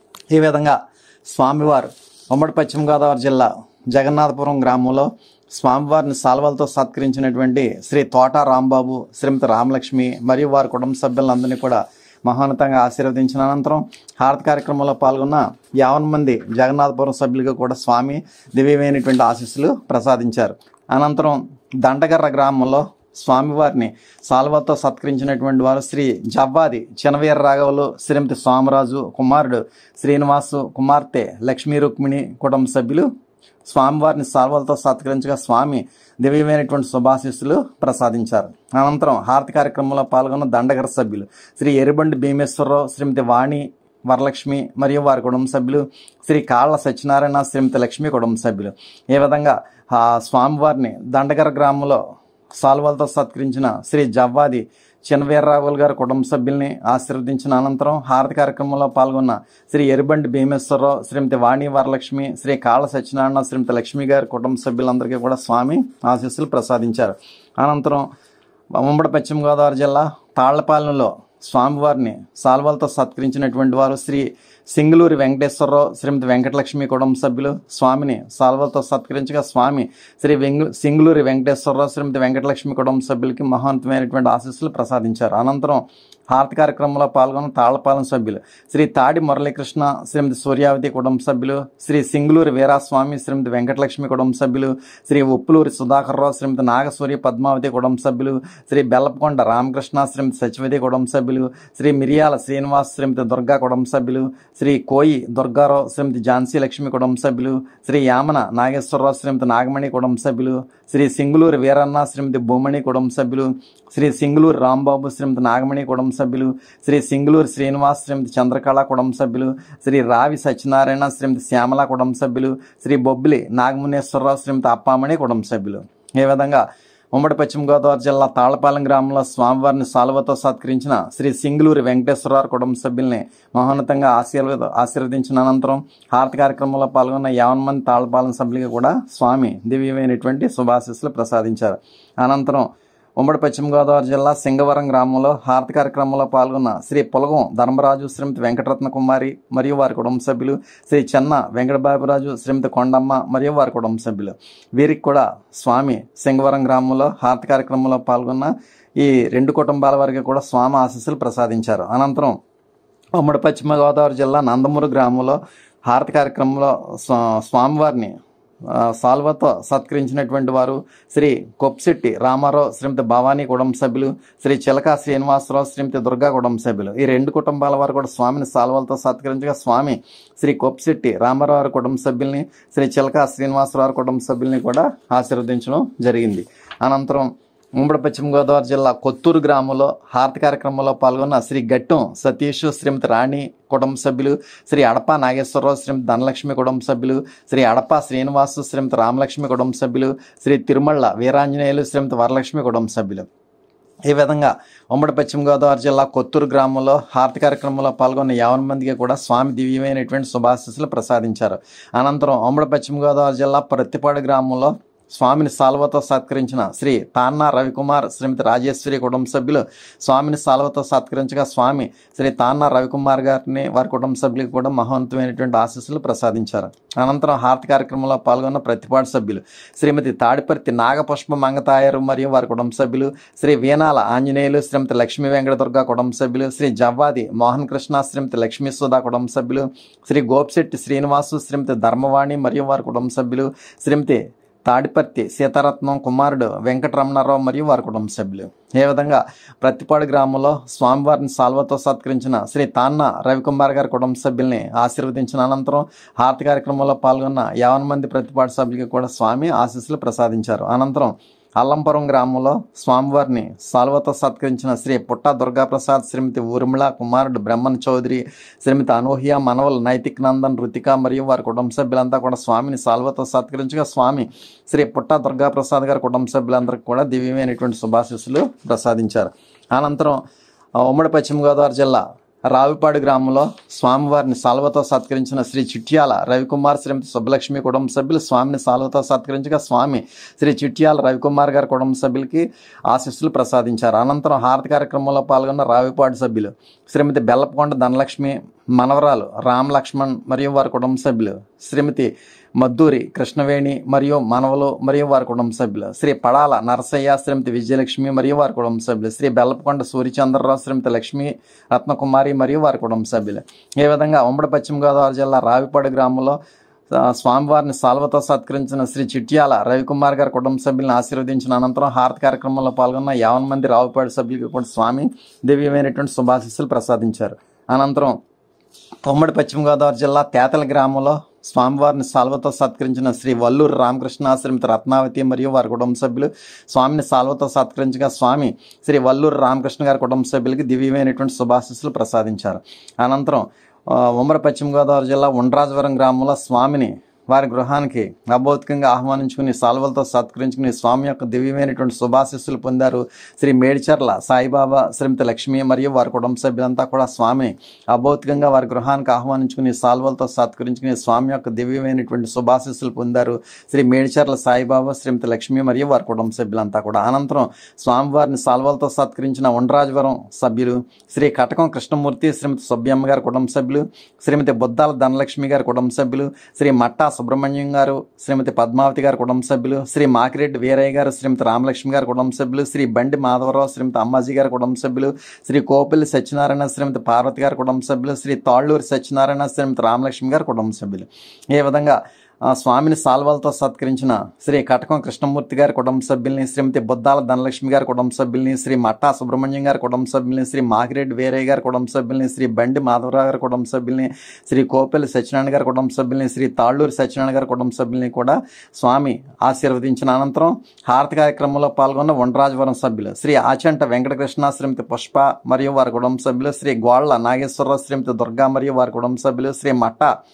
ఈ విధంగా స్వామివారు ఉమ్మడి పశ్చిమ గోదావరి జిల్లా జగన్నాథపురం గ్రామంలో స్వామివారిని సాల్వలతో సత్కరించినటువంటి శ్రీ తోట రాంబాబు శ్రీమతి రామలక్ష్మి మరియు వారి కుటుంబ సభ్యులందరినీ కూడా మహోన్నతంగా ఆశీర్వదించిన అనంతరం హారతి కార్యక్రమంలో పాల్గొన్న యావన్ మంది జగన్నాథపురం సభ్యులుగా కూడా స్వామి దివ్యమైనటువంటి ఆశీస్సులు ప్రసాదించారు అనంతరం దండగర్ర గ్రామంలో స్వామివారిని సాల్వతో సత్కరించినటువంటి వారు శ్రీ జవ్వాది చినవీర రాఘవులు శ్రీమతి సోమరాజు కుమారుడు శ్రీనివాసు కుమార్తె లక్ష్మీ రుక్మిణి కుటుంబ సభ్యులు స్వామివారిని సాల్వలతో సత్కరించగా స్వామి దివ్యమైనటువంటి శుభాశీస్సులు ప్రసాదించారు అనంతరం హారతి కార్యక్రమంలో పాల్గొన్న దండగర సభ్యులు శ్రీ ఎర్రబండి భీమేశ్వరరావు శ్రీమతి వాణి వరలక్ష్మి మరియు వారి కుటుంబ సభ్యులు శ్రీ కాళ్ళ సత్యనారాయణ శ్రీమతి లక్ష్మి కుటుంబ సభ్యులు ఈ విధంగా ఆ స్వామివారిని దండగర గ్రామంలో సాల్వలతో సత్కరించిన శ్రీ జవ్వాది చిన్నవీర్రావులు గారి కుటుంబ సభ్యుల్ని ఆశీర్వదించిన అనంతరం హారతి కార్యక్రమంలో పాల్గొన్న శ్రీ ఎరుబండి భీమేశ్వరరావు శ్రీమతి వాణి వరలక్ష్మి శ్రీ కాళ్ళ సత్యనారాయణ శ్రీమతి లక్ష్మి గారి కుటుంబ సభ్యులందరికీ కూడా స్వామి ఆశీస్సులు ప్రసాదించారు అనంతరం ఉమ్మడి పశ్చిమ గోదావరి జిల్లా తాళ్లపాలెంలో స్వామివారిని సాల్వలతో సత్కరించినటువంటి వారు శ్రీ సింగులూరి వెంకటేశ్వరరావు శ్రీమతి వెంకటలక్ష్మి కుటుంబ సభ్యులు స్వామిని సాల్వలతో సత్కరించగా స్వామి శ్రీ వెంగు సింగులూరి వెంకటేశ్వరరావు శ్రీమతి వెంకటలక్ష్మి కుటుంబ సభ్యులకి మహోన్నతమైనటువంటి ఆశీస్సులు ప్రసాదించారు అనంతరం హారతి కార్యక్రమంలో పాల్గొన్న తాళ్లపాలెం సభ్యులు శ్రీ తాడి మురళీకృష్ణ శ్రీమతి సూర్యావతి కుటుంబ సభ్యులు శ్రీ సింగులూరి వీరాస్వామి శ్రీమతి వెంకటలక్ష్మి కుటుంబ సభ్యులు శ్రీ ఉప్పులూరి సుధాకర్రావు శ్రీమతి నాగసూరి పద్మావతి కుటుంబ సభ్యులు శ్రీ బెల్లపకొండ రామకృష్ణ శ్రీమతి సచివతి కుటుంబ సభ్యులు శ్రీ మిరియాల శ్రీనివాస్ శ్రీమతి దుర్గా కుటుంబ సభ్యులు శ్రీ కోయి దుర్గారావు శ్రీమతి ఝాన్సీ లక్ష్మి కుటుంబ సభ్యులు శ్రీ యామన నాగేశ్వరరావు శ్రీమతి నాగమణి కుటుంబ సభ్యులు శ్రీ సింగులూరి వీరన్న శ్రీమతి భూమణి కుటుంబ సభ్యులు శ్రీ సింగులూరి రాంబాబు శ్రీమతి నాగమణి కుటుంబ సభ్యులు శ్రీ సింగులూరి శ్రీనివాస్ శ్రీమతి చంద్రకళ కుటుంబ సభ్యులు శ్రీ రావి సత్యనారాయణ శ్రీమతి శ్యామల కుటుంబ సభ్యులు శ్రీ బొబ్బిలి నాగమునేశ్వరరావు శ్రీమతి అప్పామణి కుటుంబ సభ్యులు ఈ విధంగా ఉమ్మడి పశ్చిమ గోదావరి జిల్లా తాళపాలెం గ్రామంలో స్వామివారిని సాల్వతో సత్కరించిన శ్రీ సింగులూరి వెంకటేశ్వరరావు కుటుంబ సభ్యుల్ని మహోన్నతంగా ఆశీర్వద ఆశీర్వదించిన అనంతరం హారతి కార్యక్రమంలో పాల్గొన్న యావన్ మంది తాళపాలెం సభ్యులకి కూడా స్వామి దివ్యమైనటువంటి శుభాశీస్సులు ప్రసాదించారు అనంతరం ఉమ్మడి పశ్చిమ గోదావరి జిల్లా సింగవరం గ్రామంలో హారతి కార్యక్రమంలో పాల్గొన్న శ్రీ పొలగం ధర్మరాజు శ్రీమతి వెంకటరత్న కుమారి మరియు వారి కుటుంబ సభ్యులు శ్రీ చెన్న వెంకటబాబురాజు శ్రీమతి కొండమ్మ మరియు వారి కుటుంబ సభ్యులు వీరికి కూడా స్వామి సింగవరం గ్రామంలో హారతి కార్యక్రమంలో పాల్గొన్న ఈ రెండు కుటుంబాల వారికి కూడా స్వామి ఆశీస్సులు ప్రసాదించారు అనంతరం ఉమ్మడి పశ్చిమ గోదావరి జిల్లా నందమూరు గ్రామంలో హారతి కార్యక్రమంలో స్వా- స్వామివారిని ఆ, సాల్వతో సత్కరించినటువంటి వారు శ్రీ కొప్శెట్టి రామారావు శ్రీమతి భవానీ కుటుంబ సభ్యులు శ్రీ చిలక శ్రీనివాసరావు శ్రీమతి దుర్గా కుటుంబ సభ్యులు ఈ రెండు కుటుంబాల వారు కూడా స్వామిని సాల్వలతో సత్కరించగా స్వామి శ్రీ కొప్శెట్టి రామారావు వారి కుటుంబ సభ్యుల్ని శ్రీ చిలక శ్రీనివాసరావు వారి కుటుంబ సభ్యుల్ని కూడా ఆశీర్వదించడం జరిగింది అనంతరం ఉమ్మడి పశ్చిమ గోదావరి జిల్లా కొత్తూరు గ్రామంలో హారతి కార్యక్రమంలో పాల్గొన్న శ్రీ గట్టం సతీష్ శ్రీమతి రాణి కుటుంబ సభ్యులు శ్రీ అడప నాగేశ్వరరావు శ్రీమతి ధనలక్ష్మి కుటుంబ సభ్యులు శ్రీ అడప శ్రీనివాసు శ్రీమతి రామలక్ష్మి కుటుంబ సభ్యులు శ్రీ తిరుమల వీరాంజనేయులు శ్రీమతి వరలక్ష్మి కుటుంబ సభ్యులు ఈ విధంగా ఉమ్మడి పశ్చిమ గోదావరి జిల్లా కొత్తూరు గ్రామంలో హారతి కార్యక్రమంలో పాల్గొన్న యావన్ మందికి కూడా స్వామి దివ్యమైనటువంటి శుభాశీస్సులు ప్రసాదించారు అనంతరం ఉమ్మడి పశ్చిమ గోదావరి జిల్లా ప్రత్తిపాడు గ్రామంలో స్వామిని సాల్వతో సత్కరించిన శ్రీ తాన్నా రవికుమార్ శ్రీమతి రాజేశ్వరి కుటుంబ సభ్యులు స్వామిని సాల్వతో సత్కరించగా స్వామి శ్రీ తాన్నా రవికుమార్ గారిని వారి కుటుంబ సభ్యులకు కూడా మహోన్నతమైనటువంటి ఆశీస్సులు ప్రసాదించారు అనంతరం హారతి కార్యక్రమంలో పాల్గొన్న ప్రతిపాడు సభ్యులు శ్రీమతి తాడిపర్తి నాగపుష్ప మంగతాయరు మరియు వారి కుటుంబ సభ్యులు శ్రీ వీణాల ఆంజనేయులు శ్రీమతి లక్ష్మీ వెంకటదుర్గ కుటుంబ సభ్యులు శ్రీ జవ్వాది మోహన్ కృష్ణ శ్రీమతి లక్ష్మీ సుధా కుటుంబ సభ్యులు శ్రీ గోపిశెట్టి శ్రీనివాసు శ్రీమతి ధర్మవాణి మరియు వారి కుటుంబ సభ్యులు శ్రీమతి తాడిపర్తి సీతారత్నం కుమారుడు వెంకటరమణారావు మరియు వారి కుటుంబ సభ్యులు ఏ విధంగా ప్రతిపాడు గ్రామంలో స్వామివారిని సాల్వతో సత్కరించిన శ్రీ తాన్న రవికుమార్ గారి కుటుంబ సభ్యుల్ని ఆశీర్వదించిన అనంతరం హారతి కార్యక్రమంలో పాల్గొన్న యావన్ మంది ప్రతిపాడు సభ్యులకి కూడా స్వామి ఆశీస్సులు ప్రసాదించారు అనంతరం అల్లంపురం గ్రామంలో స్వామివారిని సాల్వతో సత్కరించిన శ్రీ పుట్ట దుర్గాప్రసాద్ శ్రీమతి ఊర్మిళ కుమారుడు బ్రహ్మన్ చౌదరి శ్రీమతి అనూహ్య మనవల్ నైతిక్ నందన్ రుతిక మరియు వారి కుటుంబ సభ్యులంతా కూడా స్వామిని సాల్వతో సత్కరించగా స్వామి శ్రీ పుట్ట దుర్గాప్రసాద్ గారి కుటుంబ సభ్యులందరికీ కూడా దివ్యమైనటువంటి శుభాశీస్సులు ప్రసాదించారు అనంతరం ఆ, ఉమ్మడి పశ్చిమ గోదావరి జిల్లా రావిపాడు గ్రామంలో స్వామివారిని సాల్వతో సత్కరించిన శ్రీ చిట్యాల రవికుమార్ శ్రీమతి సుబ్బలక్ష్మి కుటుంబ సభ్యులు స్వామిని సాల్వతో సత్కరించగా స్వామి శ్రీ చిట్యాల రవికుమార్ గారి కుటుంబ సభ్యులకి ఆశీస్సులు ప్రసాదించారు అనంతరం హారతి కార్యక్రమంలో పాల్గొన్న రావిపాడు సభ్యులు శ్రీమతి బెల్లపకొండ ధనలక్ష్మి మనవరాలు రామ్ లక్ష్మణ్ మరియు వారి కుటుంబ సభ్యులు శ్రీమతి మద్దూరి కృష్ణవేణి మరియు మనవలు మరియు వారి కుటుంబ సభ్యులు శ్రీ పడాల నరసయ్య శ్రీమతి విజయలక్ష్మి మరియు వారి కుటుంబ సభ్యులు శ్రీ బెల్లపకొండ సూర్యచంద్రరావు శ్రీమతి లక్ష్మి రత్నకుమారి మరియు వారి కుటుంబ సభ్యులు ఈ విధంగా ఉమ్మడి పశ్చిమ గోదావరి జిల్లా రావిపాడు గ్రామంలో ఆ, స్వామివారిని సాల్వతో సత్కరించిన శ్రీ చిట్యాల రవికుమార్ గారి కుటుంబ సభ్యులను ఆశీర్వదించిన అనంతరం హారతి కార్యక్రమంలో పాల్గొన్న యావన్ మంది రావుపాడు సభ్యులకు కూడా స్వామి దివ్యమైనటువంటి శుభాశీస్సులు ప్రసాదించారు అనంతరం ఉమ్మడి పశ్చిమ గోదావరి జిల్లా తేతల గ్రామంలో స్వామివారిని సాల్వతో సత్కరించిన శ్రీ వల్లూరు రామకృష్ణ శ్రీమతి రత్నావతి మరియు వారి కుటుంబ సభ్యులు స్వామిని సాల్వతో సత్కరించగా స్వామి శ్రీ వల్లూరు రామకృష్ణ గారి కుటుంబ సభ్యులకి దివ్యమైనటువంటి శుభాశీస్సులు ప్రసాదించారు అనంతరం ఆ, ఉమ్మడి పశ్చిమ గోదావరి జిల్లా ఉండ్రాజవరం గ్రామంలో స్వామిని వారి గృహానికి అభౌతికంగా ఆహ్వానించుకుని సాల్వలతో సత్కరించుకుని స్వామి యొక్క దివ్యమైనటువంటి శుభాశిస్సులు పొందారు శ్రీ మేడిచర్ల సాయిబాబా శ్రీమతి లక్ష్మి మరియు వారి కుటుంబ సభ్యులంతా కూడా స్వామిని అభౌతికంగా వారి గృహానికి ఆహ్వానించుకుని సాల్వలతో సత్కరించుకుని స్వామి యొక్క దివ్యమైనటువంటి శుభాశిస్సులు పొందారు శ్రీ మేడిచర్ల సాయిబాబా శ్రీమతి లక్ష్మి మరియు వారి కుటుంబ సభ్యులంతా కూడా అనంతరం స్వామివారిని సాల్వలతో సత్కరించిన ఉండ్రాజవరం సభ్యులు శ్రీ కటకం కృష్ణమూర్తి శ్రీమతి సుబ్బమ్మ గారి కుటుంబ సభ్యులు శ్రీమతి బుద్దాల ధనలక్ష్మి గారి కుటుంబ సభ్యులు శ్రీ మట్టా సుబ్రహ్మణ్యం గారు శ్రీమతి పద్మావతి గారి కుటుంబ సభ్యులు శ్రీ మాకిరెడ్డి వీరయ్య గారు శ్రీమతి రామలక్ష్మి గారి కుటుంబ సభ్యులు శ్రీ బండి మాధవరావు శ్రీమతి అమ్మాజీ గారి కుటుంబ సభ్యులు శ్రీ కోపిల్లి సత్యనారాయణ శ్రీమతి పార్వతి గారి కుటుంబ సభ్యులు శ్రీ తాళ్ళూరి సత్యనారాయణ శ్రీమతి రామలక్ష్మి గారి కుటుంబ సభ్యులు ఈ విధంగా ఆ స్వామిని సాల్వాలతో సత్కరించిన శ్రీ కటకం కృష్ణమూర్తి గారి కుటుంబ సభ్యుల్ని శ్రీమతి బుద్దాల ధనలక్ష్మి గారి కుటుంబ సభ్యుల్ని శ్రీ మట్టా సుబ్రహ్మణ్యం గారి కుటుంబ సభ్యుల్ని శ్రీ మాగిరెడ్డి వీరయ్య గారి కుటుంబ సభ్యుల్ని శ్రీ బండి మాధవరావు గారి కుటుంబ సభ్యుల్ని శ్రీ కోపెల్లి సత్యనారాయణ గారి కుటుంబ సభ్యుల్ని శ్రీ తాళ్ళూరి సత్యనారాయణ గారి కుటుంబ సభ్యుల్ని కూడా స్వామి ఆశీర్వదించిన అనంతరం హారతి కార్యక్రమంలో పాల్గొన్న వండరాజవరం సభ్యులు శ్రీ ఆచంట వెంకటకృష్ణ శ్రీమతి పుష్ప మరియు వారి కుటుంబ సభ్యులు శ్రీ గోళ్ల నాగేశ్వరరావు శ్రీమతి దుర్గా మరియు వారి కుటుంబ సభ్యులు శ్రీ మట్ట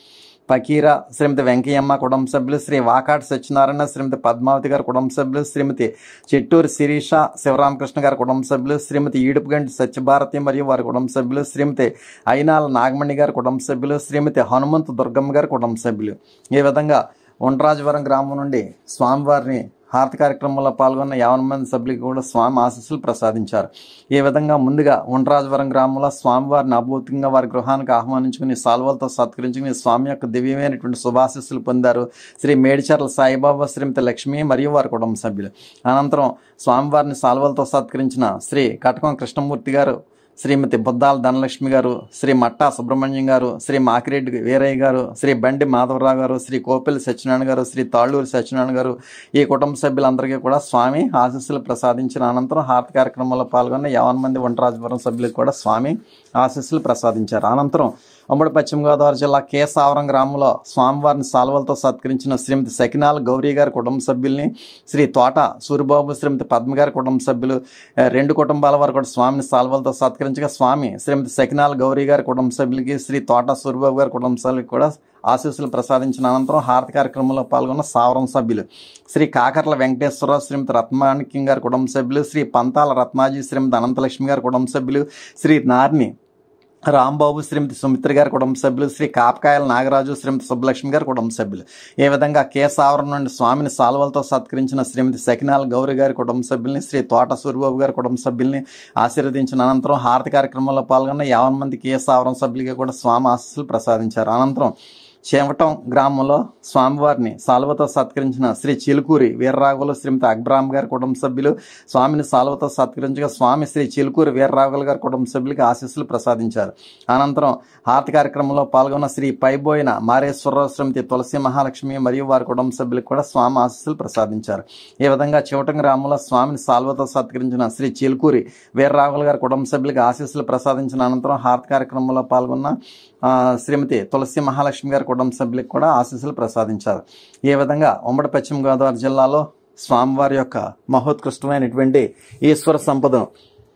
పకీర శ్రీమతి వెంకయ్యమ్మ కుటుంబ సభ్యులు శ్రీ వాకాటి సత్యనారాయణ శ్రీమతి పద్మావతి గారు కుటుంబ సభ్యులు శ్రీమతి చెట్టూరు శిరీష శివరామకృష్ణ గారి కుటుంబ సభ్యులు శ్రీమతి ఈడుపుగంటి సత్యభారతి మరియు వారి కుటుంబ సభ్యులు శ్రీమతి అయినాల నాగమణి గారి కుటుంబ సభ్యులు శ్రీమతి హనుమంతు దుర్గమ్మ గారి కుటుంబ సభ్యులు ఈ విధంగా ఉండ్రాజవరం గ్రామం నుండి స్వామివారిని హారతి కార్యక్రమంలో పాల్గొన్న యావన మంది సభ్యులకు కూడా స్వామి ఆశీస్సులు ప్రసాదించారు ఈ విధంగా ముందుగా ఉండ్రాజవరం గ్రామంలో స్వామివారిని అభూతంగా వారి గృహానికి ఆహ్వానించుకుని సాల్వలతో సత్కరించుకుని స్వామి యొక్క దివ్యమైనటువంటి శుభాశీస్సులు పొందారు శ్రీ మేడిచర్ల సాయిబాబా శ్రీమతి లక్ష్మి మరియు వారి కుటుంబ సభ్యులు అనంతరం స్వామివారిని సాల్వలతో సత్కరించిన శ్రీ కటకం కృష్ణమూర్తి గారు శ్రీమతి బుద్దాల ధనలక్ష్మి గారు శ్రీ మట్టా సుబ్రహ్మణ్యం గారు శ్రీ మాకిరెడ్డి వీరయ్య గారు శ్రీ బండి మాధవరావు గారు శ్రీ కోపెల్లి సత్యనారాయణ గారు శ్రీ తాళ్ళూరి సత్యనారాయణ గారు ఈ కుటుంబ సభ్యులందరికీ కూడా స్వామి ఆశీస్సులు ప్రసాదించిన అనంతరం హారతి కార్యక్రమంలో పాల్గొన్న యావన్ మంది వంటరాజపురం సభ్యులకు కూడా స్వామి ఆశీస్సులు ప్రసాదించారు అనంతరం ఉమ్మడి పశ్చిమ గోదావరి జిల్లా కే సావరం గ్రామంలో స్వామివారిని సాల్వలతో సత్కరించిన శ్రీమతి సకినాల గౌరీ గారి కుటుంబ సభ్యుల్ని శ్రీ తోట సూరిబాబు శ్రీమతి పద్మ గారి కుటుంబ సభ్యులు ఆ, రెండు కుటుంబాల వారు కూడా స్వామిని సాల్వలతో సత్కరించగా స్వామి శ్రీమతి సకినాల గౌరీ గారి కుటుంబ సభ్యులకి శ్రీ తోట సూరిబాబు గారి కుటుంబ సభ్యులకి కూడా ఆశీస్సులు ప్రసాదించిన అనంతరం హారతి కార్యక్రమంలో పాల్గొన్న సావరం సభ్యులు శ్రీ కాకర్ల వెంకటేశ్వరరావు శ్రీమతి రత్మాణిక్యం గారి కుటుంబ సభ్యులు శ్రీ పంతాల రత్నాజీ శ్రీమతి అనంతలక్ష్మి గారి కుటుంబ సభ్యులు శ్రీ నార్ని రాంబాబు శ్రీమతి సుమిత్ర గారి కుటుంబ సభ్యులు శ్రీ కాపకాయల నాగరాజు శ్రీమతి సుబ్బలక్ష్మి గారి కుటుంబ సభ్యులు ఈ విధంగా కేసావరం నుండి స్వామిని సాల్వలతో సత్కరించిన శ్రీమతి సకినాల గౌరి గారి కుటుంబ సభ్యుల్ని శ్రీ తోట సూరిబాబు గారి కుటుంబ సభ్యుల్ని ఆశీర్వదించిన అనంతరం హారతి కార్యక్రమంలో పాల్గొన్న యావన్ మంది కేసావరం సభ్యులకి కూడా స్వామి ఆశీస్సులు ప్రసాదించారు అనంతరం చేమటం గ్రామంలో స్వామివారిని సాల్వతో సత్కరించిన శ్రీ చిలుకూరి వీర్రాఘులు శ్రీమతి అక్బరామ్ గారి కుటుంబ సభ్యులు స్వామిని సాల్వతో సత్కరించగా స్వామి శ్రీ చిలుకూరి వీర్రాఘులు గారి కుటుంబ సభ్యులకి ఆశీస్సులు ప్రసాదించారు అనంతరం హారతి కార్యక్రమంలో పాల్గొన్న శ్రీ పైబోయిన మారేశ్వరరావు శ్రీమతి తులసి మహాలక్ష్మి మరియు వారి కుటుంబ సభ్యులకు కూడా స్వామి ఆశీస్సులు ప్రసాదించారు ఈ విధంగా చివటం గ్రామంలో స్వామిని సాల్వతో సత్కరించిన శ్రీ చిలుకూరి వీర్రాఘులు గారి కుటుంబ సభ్యులకి ఆశీస్సులు ప్రసాదించిన అనంతరం హారతి కార్యక్రమంలో పాల్గొన్న ఆ, శ్రీమతి తులసి మహాలక్ష్మి గారి కుటుంబ సభ్యులకు కూడా ఆశీస్సులు ప్రసాదించారు ఈ విధంగా ఉమ్మడి పశ్చిమ గోదావరి జిల్లాలో స్వామివారి యొక్క మహోత్కృష్టమైనటువంటి ఈశ్వర సంపదను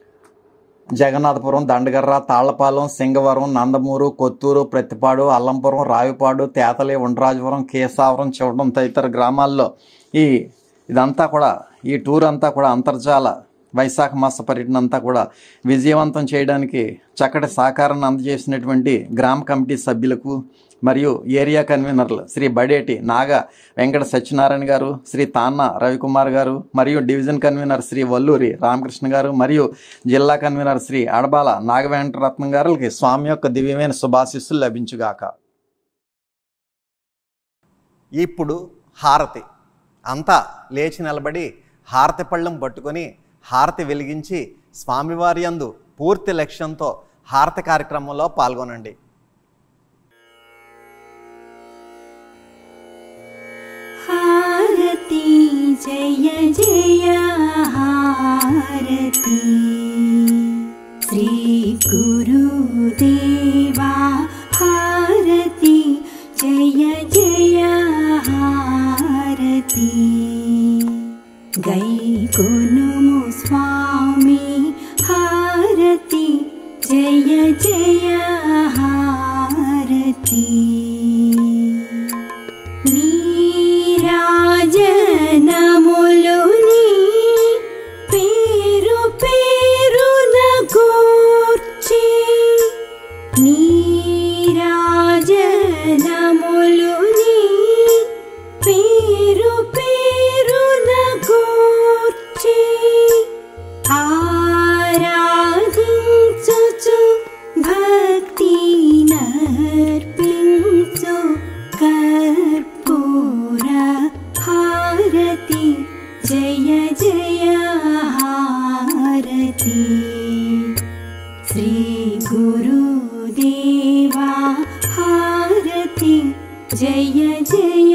జగన్నాథపురం దండగర్ర తాళ్లపాలెం సింగవరం నందమూరు కొత్తూరు ప్రతిపాడు అల్లంపురం రావిపాడు తేతలి ఉండ్రాజపురం కేసావరం చివడం తదితర గ్రామాల్లో ఈ ఇదంతా కూడా ఈ టూర్ అంతా కూడా అంతర్జాల వైశాఖ మాస పర్యటన అంతా కూడా విజయవంతం చేయడానికి చక్కటి సహకారాన్ని అందజేసినటువంటి గ్రామ కమిటీ సభ్యులకు మరియు ఏరియా కన్వీనర్లు శ్రీ బడేటి నాగ వెంకట సత్యనారాయణ గారు శ్రీ తాన్న రవికుమార్ గారు మరియు డివిజన్ కన్వీనర్ శ్రీ వల్లూరి రామకృష్ణ గారు మరియు జిల్లా కన్వీనర్ శ్రీ అడబాల నాగవెంకటరత్నం గారికి స్వామి యొక్క దివ్యమైన శుభాశిస్సులు లభించుగాక ఇప్పుడు హారతి అంతా లేచి నిలబడి హారతి పళ్ళెం పట్టుకొని హారతి వెలిగించి స్వామివారి యందు పూర్తి లక్ష్యంతో హారతి కార్యక్రమంలో పాల్గొనండి हारती जय जय हारती श्रीगुरुदेवा हारती जय जय हारती गैकुनुमु स्वामी हारती जय जय हारती నీరాజనములుని పేరు పేరున కూర్చి నీరాజనములుని పేరు పేరున కూర్చి ఆరాధించుచు భక్తి నర్పించు కర్పూర హారతి జయ జయ హారతి శ్రీ గురుదేవా హారతి జయ జయ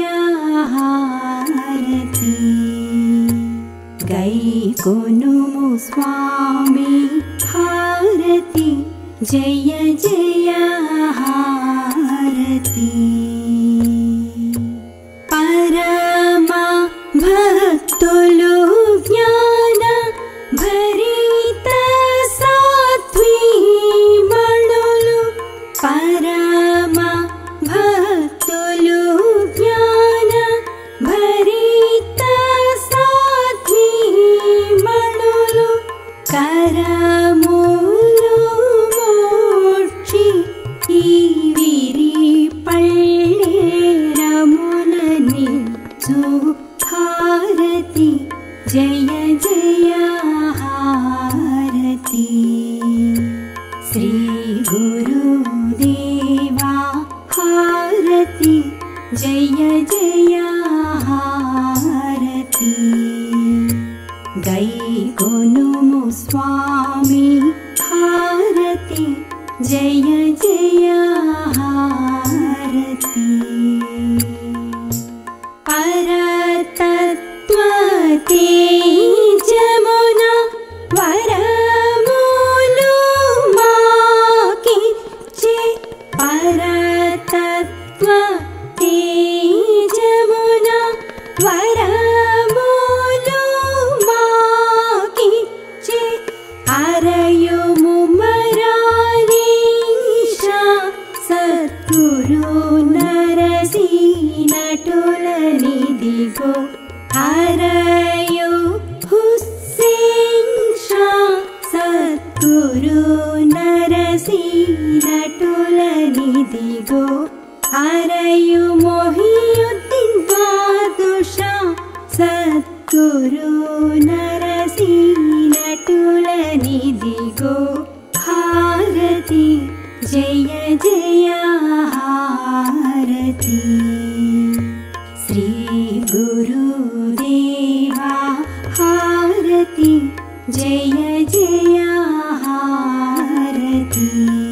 హారతి గై కొనుము స్వామి హారతి జయ జయ హారతి పరమ భక్తులు జ్ఞాన భరిత సాత్వీమణులు పరమ భక్తులు श्रीगुरुदेवा हारति जय जय हारति गै गुनुमु स्वामी हारति जय जय हारति परतत्त्वते जमुना वरमूलो माकिचे परतत्त्वते जमुना वरमूलो माकिचे अरयुमु मरालीशा సద్గురు నరసి నటులనిదిగో హరయు హుస్సేన్ షా సద్గురు నరసి నటులనిదిగో హరయు మొహియుద్దీన్ బాదుషా సద్గురు నరసి నటులనిదిగో హారతి జయ జయ హారతి శ్రీ గురుదేవా హారతి జయ జయ హారతి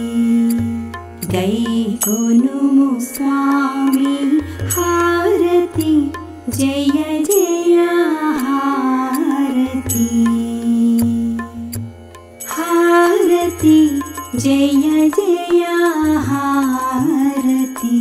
గై కొనుము స్వామి హారతి జయ జయ హారతి హారతి జయ జయ హారతి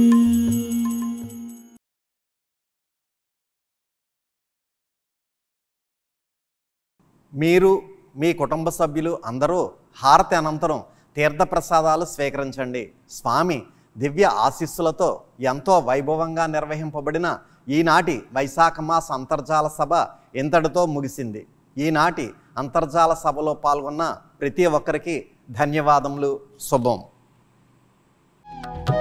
మీరు మీ కుటుంబ సభ్యులు అందరూ హారతి అనంతరం తీర్థప్రసాదాలు స్వీకరించండి స్వామి దివ్య ఆశీస్సులతో ఎంతో వైభవంగా నిర్వహింపబడిన ఈనాటి వైశాఖ మాస అంతర్జాల సభ ఇంతటితో ముగిసింది ఈనాటి అంతర్జాల సభలో పాల్గొన్న ప్రతి ఒక్కరికి ధన్యవాదములు శుభం